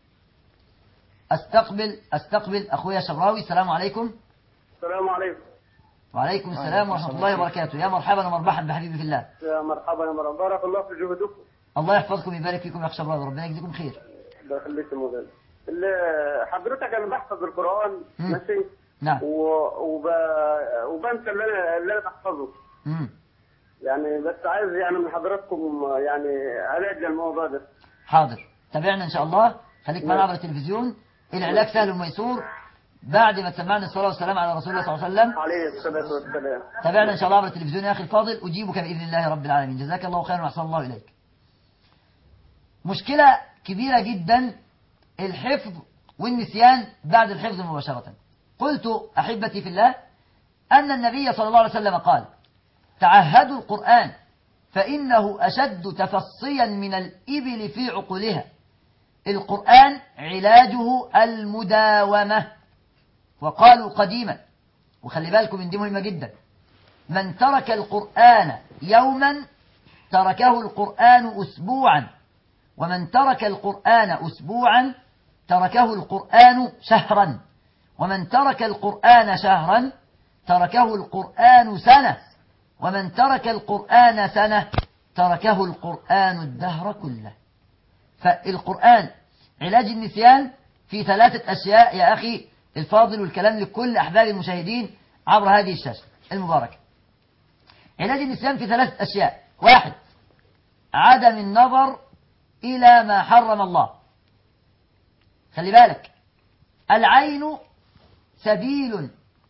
أستقبل أستقبل أخويا شبراوي السلام عليكم السلام عليكم وعليكم السلام ورحمة الله وبركاته يا مرحبا ومرحبا بحبيبي في الله يا مرحبا يا مرحبا بارك الله في جهدكم الله يحفظكم ويبارك فيكم يا أخ شبراوي ربنا يجزيكم خير الله يخليك يا مولانا اللي- حضرتك انا بحفظ القران مم. ماشي نعم و... وب... وبنسى اللي انا اللي انا بحفظه مم. يعني بس عايز يعني من حضراتكم يعني علاج للموضوع ده حاضر تابعنا إن شاء الله خليك معنا عبر التلفزيون العلاج سهل وميسور بعد ما تسمعنا الصلاة والسلام على رسول الله صلى الله عليه وسلم عليه الصلاه والسلام تابعنا إن شاء الله عبر التلفزيون يا أخي الفاضل أجيبك بإذن الله رب العالمين جزاك الله خيرا وأحسن الله إليك مشكلة كبيرة جدا الحفظ والنسيان بعد الحفظ مباشرة قلت أحبتي في الله أن النبي صلى الله عليه وسلم قال تعهدوا القرآن فإنه أشد تفصيا من الإبل في عقولها القرآن علاجه المداومة وقالوا قديما وخلي بالكم من دي مهمة جدا من ترك القرآن يوما تركه القرآن أسبوعا ومن ترك القرآن أسبوعا تركه القرآن شهرا ومن ترك القرآن شهرا تركه القرآن سنة ومن ترك القرآن سنة تركه القرآن الدهر كله فالقرآن علاج النسيان في ثلاثة أشياء يا أخي الفاضل والكلام لكل أحباب المشاهدين عبر هذه الشاشة المباركة علاج النسيان في ثلاثة أشياء واحد عدم النظر إلى ما حرم الله خلي بالك العين سبيل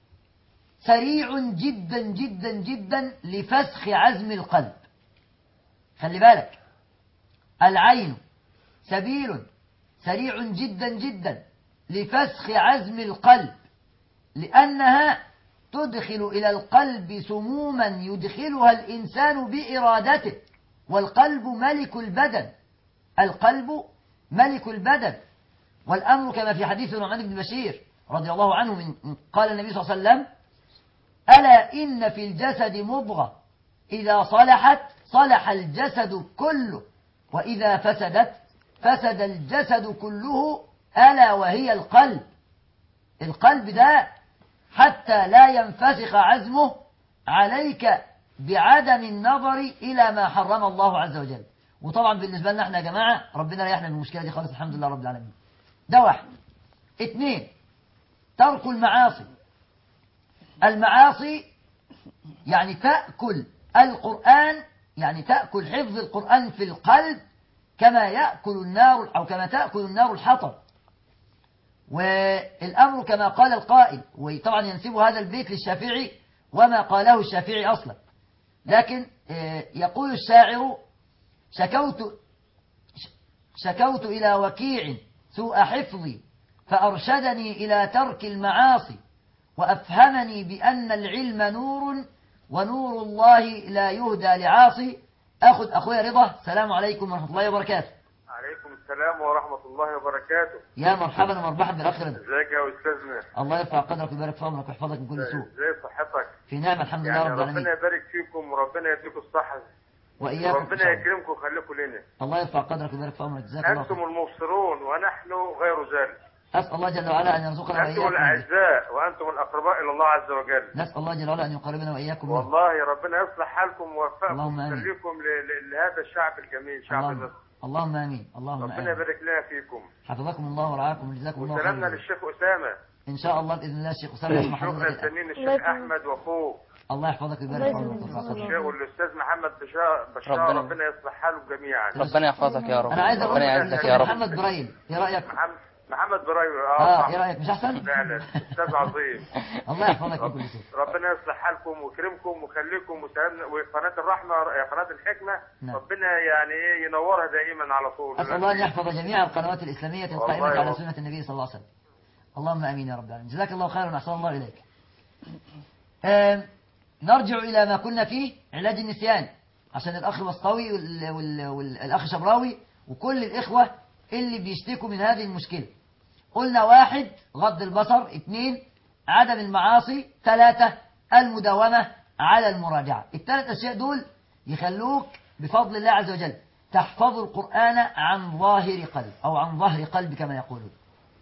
سريع جدا جدا جدا لفسخ عزم القلب خلي بالك العين سبيل سريع جدا جدا لفسخ عزم القلب لأنها تدخل إلى القلب سموما يدخلها الإنسان بإرادته والقلب ملك البدن القلب ملك البدن والأمر كما في حديث نعمان بن بشير رضي الله عنه من من- قال النبي صلى الله عليه وسلم ألا إن في الجسد مضغة إذا صلحت صلح الجسد كله وإذا فسدت فسد الجسد كله ألا وهي القلب القلب ده حتى لا ينفسخ عزمه عليك بعدم النظر إلى ما حرم الله عز وجل وطبعا بالنسبة لنا احنا يا جماعة ربنا ريحنا من المشكلة دي خالص الحمد لله رب العالمين ده واحد اثنين ترك المعاصي المعاصي يعني تأكل القرآن يعني تأكل حفظ القرآن في القلب كما يأكل النار أو كما تأكل النار الحطب والأمر كما قال القائل وطبعا ينسب هذا البيت للشافعي وما قاله الشافعي أصلا لكن آه، يقول الشاعر شكوت شكوت إلى وكيع سوء حفظي فأرشدني إلى ترك المعاصي وأفهمني بأن العلم نور ونور الله لا يهدى لعاصي أخذ أخويا رضا السلام عليكم ورحمة الله وبركاته عليكم السلام ورحمة الله وبركاته يا مرحبا ومرحبا بالأخ رضا ازيك يا أستاذنا الله يرفع قدرك ويبارك في عمرك ويحفظك من كل سوء ازاي صحتك في نعمة الحمد لله يعني رب العالمين ربنا يبارك فيكم وربنا يديكم الصحة وإياكم إن وربنا شاء الله. يكرمكم ويخليكم لنا الله يرفع قدرك ويبارك في عمرك جزاك الله أنتم خير المبصرون ونحن غير ذلك أسأل الله جل وعلا أن يرزقنا أنتم وإياكم به. الأعزاء وأنتم الأقرباء إلى الله عز وجل نسأل الله جل وعلا أن يقربنا وإياكم به. والله ربنا يصلح حالكم ويوفقكم اللهم آمين. ويخليكم ل- ل- لهذا الشعب الجميل شعب اللهم مصر اللهم آمين اللهم ربنا آمين يبارك لنا فيكم حفظكم الله ورعاكم وجزاكم الله وسلامنا خيرا للشيخ أسامة إن شاء الله بإذن الله الشيخ أسامة يسمح شكرا حضرتك الثمين الله الشيخ يكرمك. أحمد وأخوه الله يحفظك ويبارك في عمرك ويرفع قدرك. الشيخ والأستاذ محمد بشار بشار ربنا- ربنا يصلح حالهم جميعا ربنا يحفظك يا رب أنا عايز أقول ربنا يعزك يا رب محمد برايل إيه رأيك محمد محمد برايوي اه اه ايه رايك مش احسن فعلا استاذ عظيم الله يحفظك بكل خير ربنا يصلح حالكم ويكرمكم ويخليكم وسلامنا وقناه الرحمه قناه الحكمه نعم. ربنا يعني ايه ينورها دائما على طول أسأل الله أن يحفظ جميع القنوات الإسلامية القائمة والله على يا سنة النبي صلى الله عليه وسلم اللهم أمين يا رب العالمين جزاك الله خيرا أحسن الله إليك آم، نرجع إلى ما كنا فيه علاج النسيان عشان الأخ بسطاوي وال- وال- والأخ شبراوي وكل الإخوة اللي بيشتكوا من هذه المشكلة قلنا واحد غض البصر اثنين عدم المعاصي ثلاثة المداومة على المراجعة الثلاث أشياء دول يخلوك بفضل الله عز وجل تحفظ القرآن عن ظاهر قلب أو عن ظهر قلب كما يقولون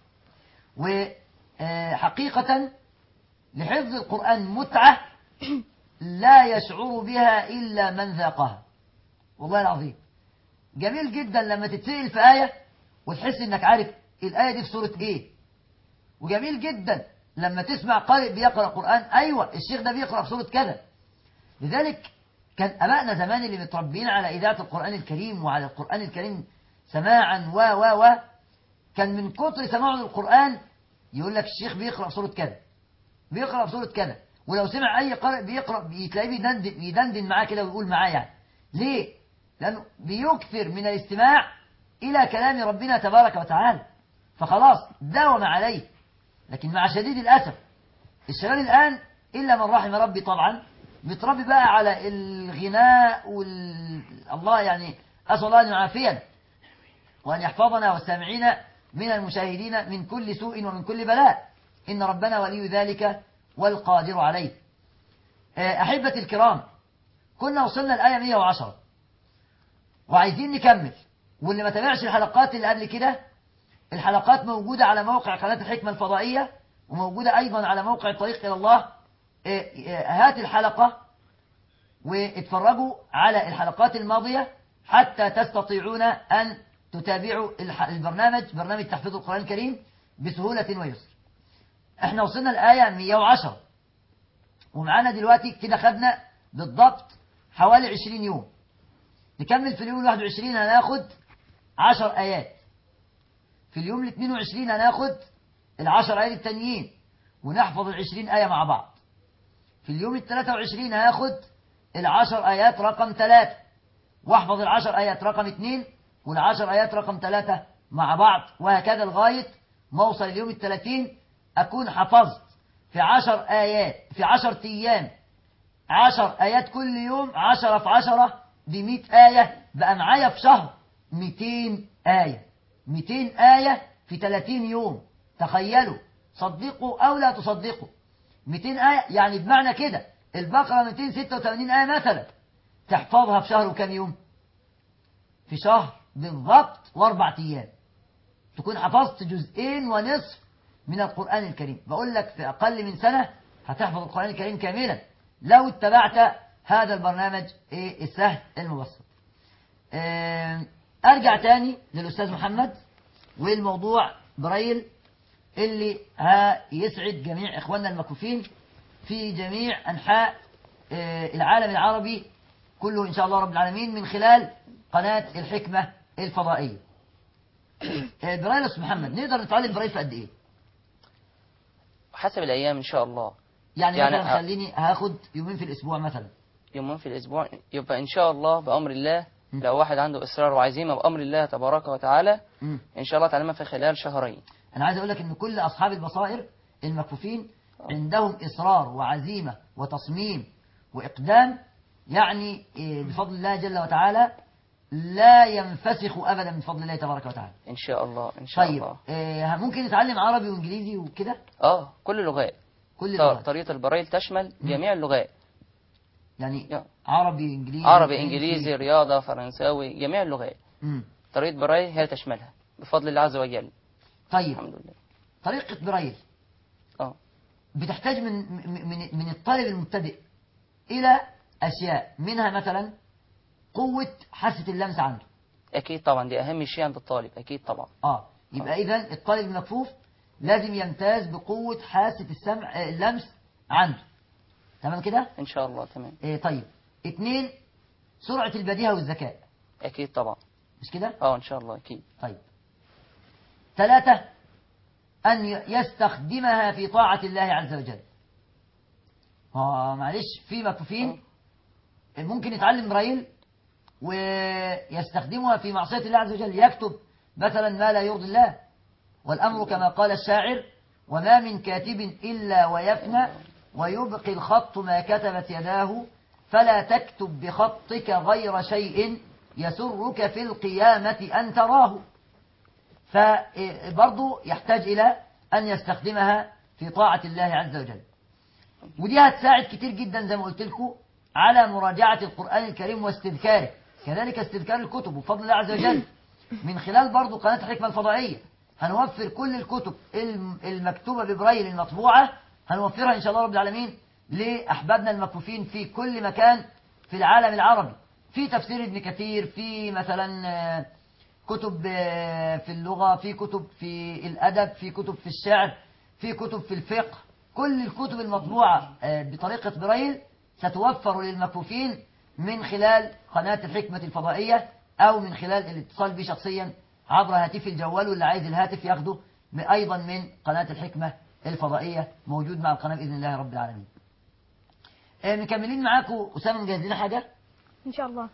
وحقيقة لحفظ القرآن متعة لا يشعر بها إلا من ذاقها والله العظيم جميل جدا لما تتسأل في آية وتحس إنك عارف الآية دي في سورة إيه وجميل جدا لما تسمع قارئ بيقرأ قرآن أيوة الشيخ ده بيقرأ في سورة كذا لذلك كان أبائنا زمان اللي متربيين على إذاعة القرآن الكريم وعلى القرآن الكريم سماعا و و و كان من كتر سماعه للقرآن يقول لك الشيخ بيقرأ في سورة كذا بيقرأ في سورة كذا ولو سمع أي قارئ بيقرأ بتلاقيه بيدندن, يدندن معاه كده ويقول معاه يعني ليه؟ لأنه بيكثر من الاستماع إلى كلام ربنا تبارك وتعالى فخلاص داوم عليه لكن مع شديد الأسف الشباب الآن إلا من رحم ربي طبعا متربي بقى على الغناء وال... الله يعني أسأل الله أن يعافينا وأن يحفظنا والسامعين من المشاهدين من كل سوء ومن كل بلاء إن ربنا ولي ذلك والقادر عليه آه، أحبتي الكرام كنا وصلنا الآية 110 وعايزين نكمل واللي ما تابعش الحلقات اللي قبل كده الحلقات موجودة على موقع قناة الحكمة الفضائية وموجودة أيضا على موقع الطريق إلى الله آه، آه، هات الحلقة واتفرجوا على الحلقات الماضية حتى تستطيعون أن تتابعوا الح- البرنامج برنامج تحفيظ القرآن الكريم بسهولة ويسر احنا وصلنا الآية 110 ومعانا دلوقتي كده خدنا بالضبط حوالي 20 يوم نكمل في اليوم ال 21 هناخد 10 آيات في اليوم ال 22 هناخد العشر آيات التانيين ونحفظ ال 20 آية مع بعض في اليوم ال 23 هاخد العشر آيات رقم ثلاثة واحفظ العشر آيات رقم اثنين والعشر آيات رقم ثلاثة مع بعض وهكذا لغاية ما أوصل اليوم الثلاثين أكون حفظت في عشر آيات في عشر أيام عشر آيات كل يوم عشرة في عشرة بمئة آية بقى معايا في شهر مئتين آية مئتين آية في ثلاثين يوم تخيلوا صدقوا أو لا تصدقوا 200 آية يعني بمعنى كده البقرة 286 آية مثلا تحفظها في شهر وكم يوم في شهر بالضبط واربع أيام تكون حفظت جزئين ونصف من القرآن الكريم بقول لك في أقل من سنة هتحفظ القرآن الكريم كاملا لو اتبعت هذا البرنامج إيه السهل المبسط آه، أرجع تاني للأستاذ محمد والموضوع برايل اللي هيسعد جميع إخواننا المكفوفين في جميع أنحاء آه، العالم العربي كله إن شاء الله رب العالمين من خلال قناة الحكمة الفضائية آه، برايل يا أستاذ محمد نقدر نتعلم برايل في قد إيه؟ حسب الأيام إن شاء الله يعني, يعني مثلا ه- خليني هاخد يومين في الأسبوع مثلا يومين في الأسبوع يبقى إن شاء الله بأمر الله م. لو واحد عنده إصرار وعزيمة بأمر الله تبارك وتعالى مم. إن شاء الله تعلمها في خلال شهرين أنا عايز أقول لك إن كل أصحاب البصائر المكفوفين عندهم إصرار وعزيمة وتصميم وإقدام يعني إيه، بفضل الله جل وتعالى لا ينفسخ أبدا من فضل الله تبارك وتعالى إن شاء الله إن شاء طيب الله إيه، ممكن نتعلم عربي وإنجليزي وكده آه كل اللغات كل ط- اللغات طريقة البرايل تشمل جميع اللغات يعني يا. عربي إنجليزي عربي فرنسي. إنجليزي رياضة فرنساوي جميع اللغات مم. طريقة برايل هي تشملها بفضل الله عز وجل طيب الحمد لله طريقة برايل آه بتحتاج من من من الطالب المبتدئ إلى أشياء منها مثلا قوة حاسة اللمس عنده أكيد طبعا دي أهم شيء عند الطالب أكيد طبعا اه يبقى اذا الطالب المكفوف لازم يمتاز بقوة حاسة السمع آه، اللمس عنده تمام كده إن شاء الله تمام آه طيب اتنين سرعة البديهة والذكاء أكيد طبعا مش كده أه إن شاء الله أكيد طيب ثلاثة أن ي- يستخدمها في طاعة الله عز وجل آه معلش في مكفوفين ممكن يتعلم برايل ويستخدمها في معصية الله عز وجل يكتب مثلا ما لا يرضي الله والأمر كما قال الشاعر وما من كاتب إلا ويفنى ويبقي الخط ما كتبت يداه فلا تكتب بخطك غير شيء يسرك في القيامة أن تراه فبرضو يحتاج إلى أن يستخدمها في طاعة الله عز وجل ودي هتساعد كتير جدا زي ما قلت لكم على مراجعة القرآن الكريم واستذكاره كذلك استذكار الكتب بفضل الله عز وجل من خلال برضو قناة الحكمة الفضائية هنوفر كل الكتب الم- المكتوبة ببرايل المطبوعة هنوفرها إن شاء الله رب العالمين لأحبابنا المكفوفين في كل مكان في العالم العربي في تفسير ابن كثير في مثلا آه، كتب آه، في اللغة في كتب في الأدب في كتب في الشعر في كتب في الفقه كل الكتب المطبوعة آه، بطريقة برايل ستوفر للمكفوفين من خلال قناة الحكمة الفضائية أو من خلال الاتصال بي شخصيا عبر هاتف الجوال واللي عايز الهاتف ياخده م- أيضا من قناة الحكمة الفضائية موجود مع القناة بإذن الله رب العالمين آه، مكملين معاكم أسامة مجهزين حاجة إن شاء الله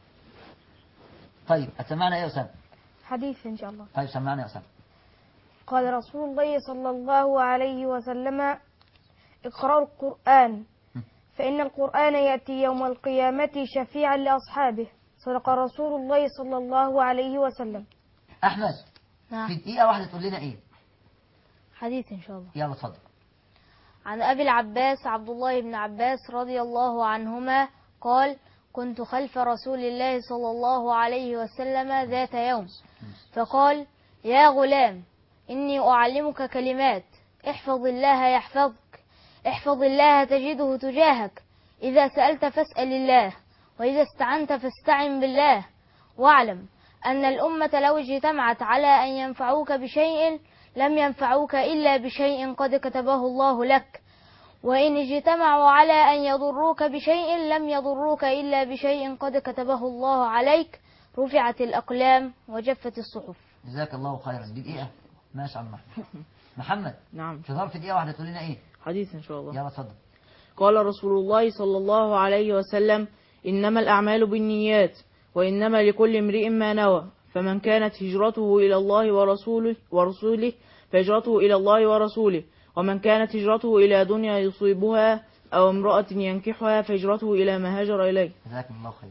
طيب هتسمعنا إيه يا أسامة حديث إن شاء الله طيب سمعنا يا أسامة قال رسول الله صلى الله عليه وسلم اقرأوا القرآن فإن القرآن يأتي يوم القيامة شفيعا لأصحابه صدق رسول الله صلى الله عليه وسلم أحمد نعم في دقيقة واحدة تقول لنا إيه حديث إن شاء الله يلا اتفضل عن أبي العباس عبد الله بن عباس رضي الله عنهما قال كنت خلف رسول الله صلى الله عليه وسلم ذات يوم فقال يا غلام إني أعلمك كلمات احفظ الله يحفظك احفظ الله تجده تجاهك إذا سألت فاسأل الله وإذا استعنت فاستعن بالله واعلم أن الأمة لو اجتمعت على أن ينفعوك بشيء لم ينفعوك إلا بشيء قد كتبه الله لك وإن اجتمعوا على أن يضروك بشيء لم يضروك إلا بشيء قد كتبه الله عليك رفعت الأقلام وجفت الصحف جزاك الله خيرا دي دقيقة ماشي يا عم محمد محمد نعم في ظرف دقيقة واحدة تقول لنا إيه حديث إن شاء الله يلا اتفضل قال رسول الله صلى الله عليه وسلم إنما الأعمال بالنيات وإنما لكل امرئ ما نوى فمن كانت هجرته إلى الله ورسوله ورسوله فهجرته إلى الله ورسوله ومن كانت هجرته إلى دنيا يصيبها أو امرأة ينكحها فهجرته إلى ما هاجر إليه جزاكم الله خير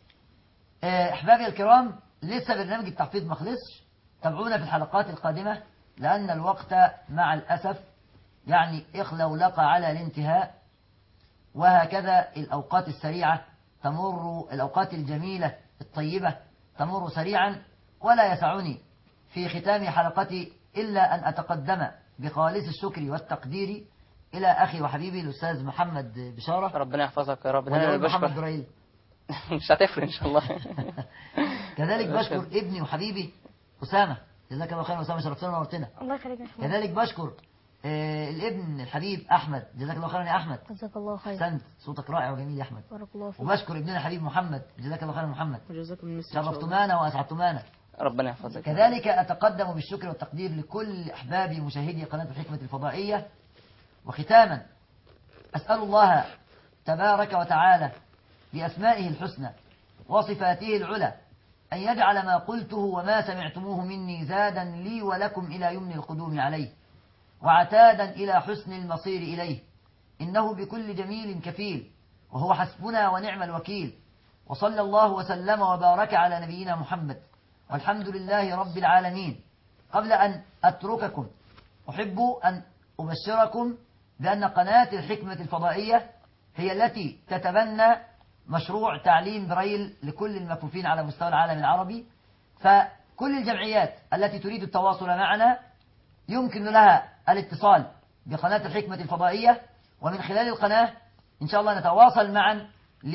آه، أحبابي الكرام لسه برنامج التحفيظ ما خلصش تابعونا في الحلقات القادمة لأن الوقت مع الأسف يعني إخلولق على الانتهاء وهكذا الأوقات السريعة تمر الأوقات الجميلة الطيبة تمر سريعا ولا يسعني في ختام حلقتي إلا أن أتقدم بخالص الشكر والتقدير إلى أخي وحبيبي الأستاذ محمد بشارة ربنا يحفظك يا رب ولا ده انا أقول محمد بشكر جريل مش هتفرق ان شاء الله كذلك بشكر. بشكر ابني وحبيبي أسامة جزاك الله خير أسامة شرفتنا ونورتنا الله يخليك يا محمد كذلك بشكر آه الابن الحبيب أحمد جزاك الله خيرا يا أحمد جزاك الله خير أحسنت صوتك رائع وجميل يا أحمد بارك الله فيك وبشكر ابننا الحبيب محمد جزاك الله خيرا يا محمد وجزاكم المثل إن شاء الله. شرفتمانا وأسعدتمانا ربنا يحفظك كذلك أتقدم بالشكر والتقدير لكل أحبابي مشاهدي قناة الحكمة الفضائية وختاما أسأل الله تبارك وتعالى بأسمائه الحسنى وصفاته العلى أن يجعل ما قلته وما سمعتموه مني زادا لي ولكم إلى يمن القدوم عليه وعتادا إلى حسن المصير إليه إنه بكل جميل كفيل وهو حسبنا ونعم الوكيل وصلى الله وسلم وبارك على نبينا محمد والحمد لله رب العالمين قبل أن أترككم أحب أن أبشركم بأن قناة الحكمة الفضائية هي التي تتبنى مشروع تعليم بريل لكل المكفوفين على مستوى العالم العربي فكل الجمعيات التي تريد التواصل معنا يمكن لها الاتصال بقناة الحكمة الفضائية ومن خلال القناة إن شاء الله نتواصل معا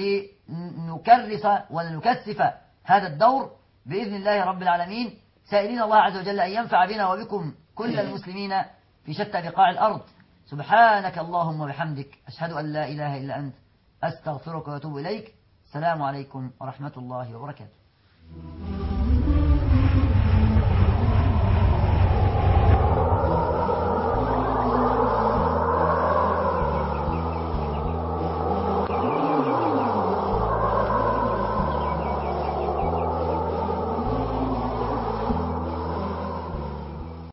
لنكرس ونكثف هذا الدور بإذن الله رب العالمين سائلين الله عز وجل أن ينفع بنا وبكم كل المسلمين في شتى بقاع الأرض سبحانك اللهم وبحمدك أشهد أن لا إله إلا أنت أستغفرك وأتوب إليك السلام عليكم ورحمة الله وبركاته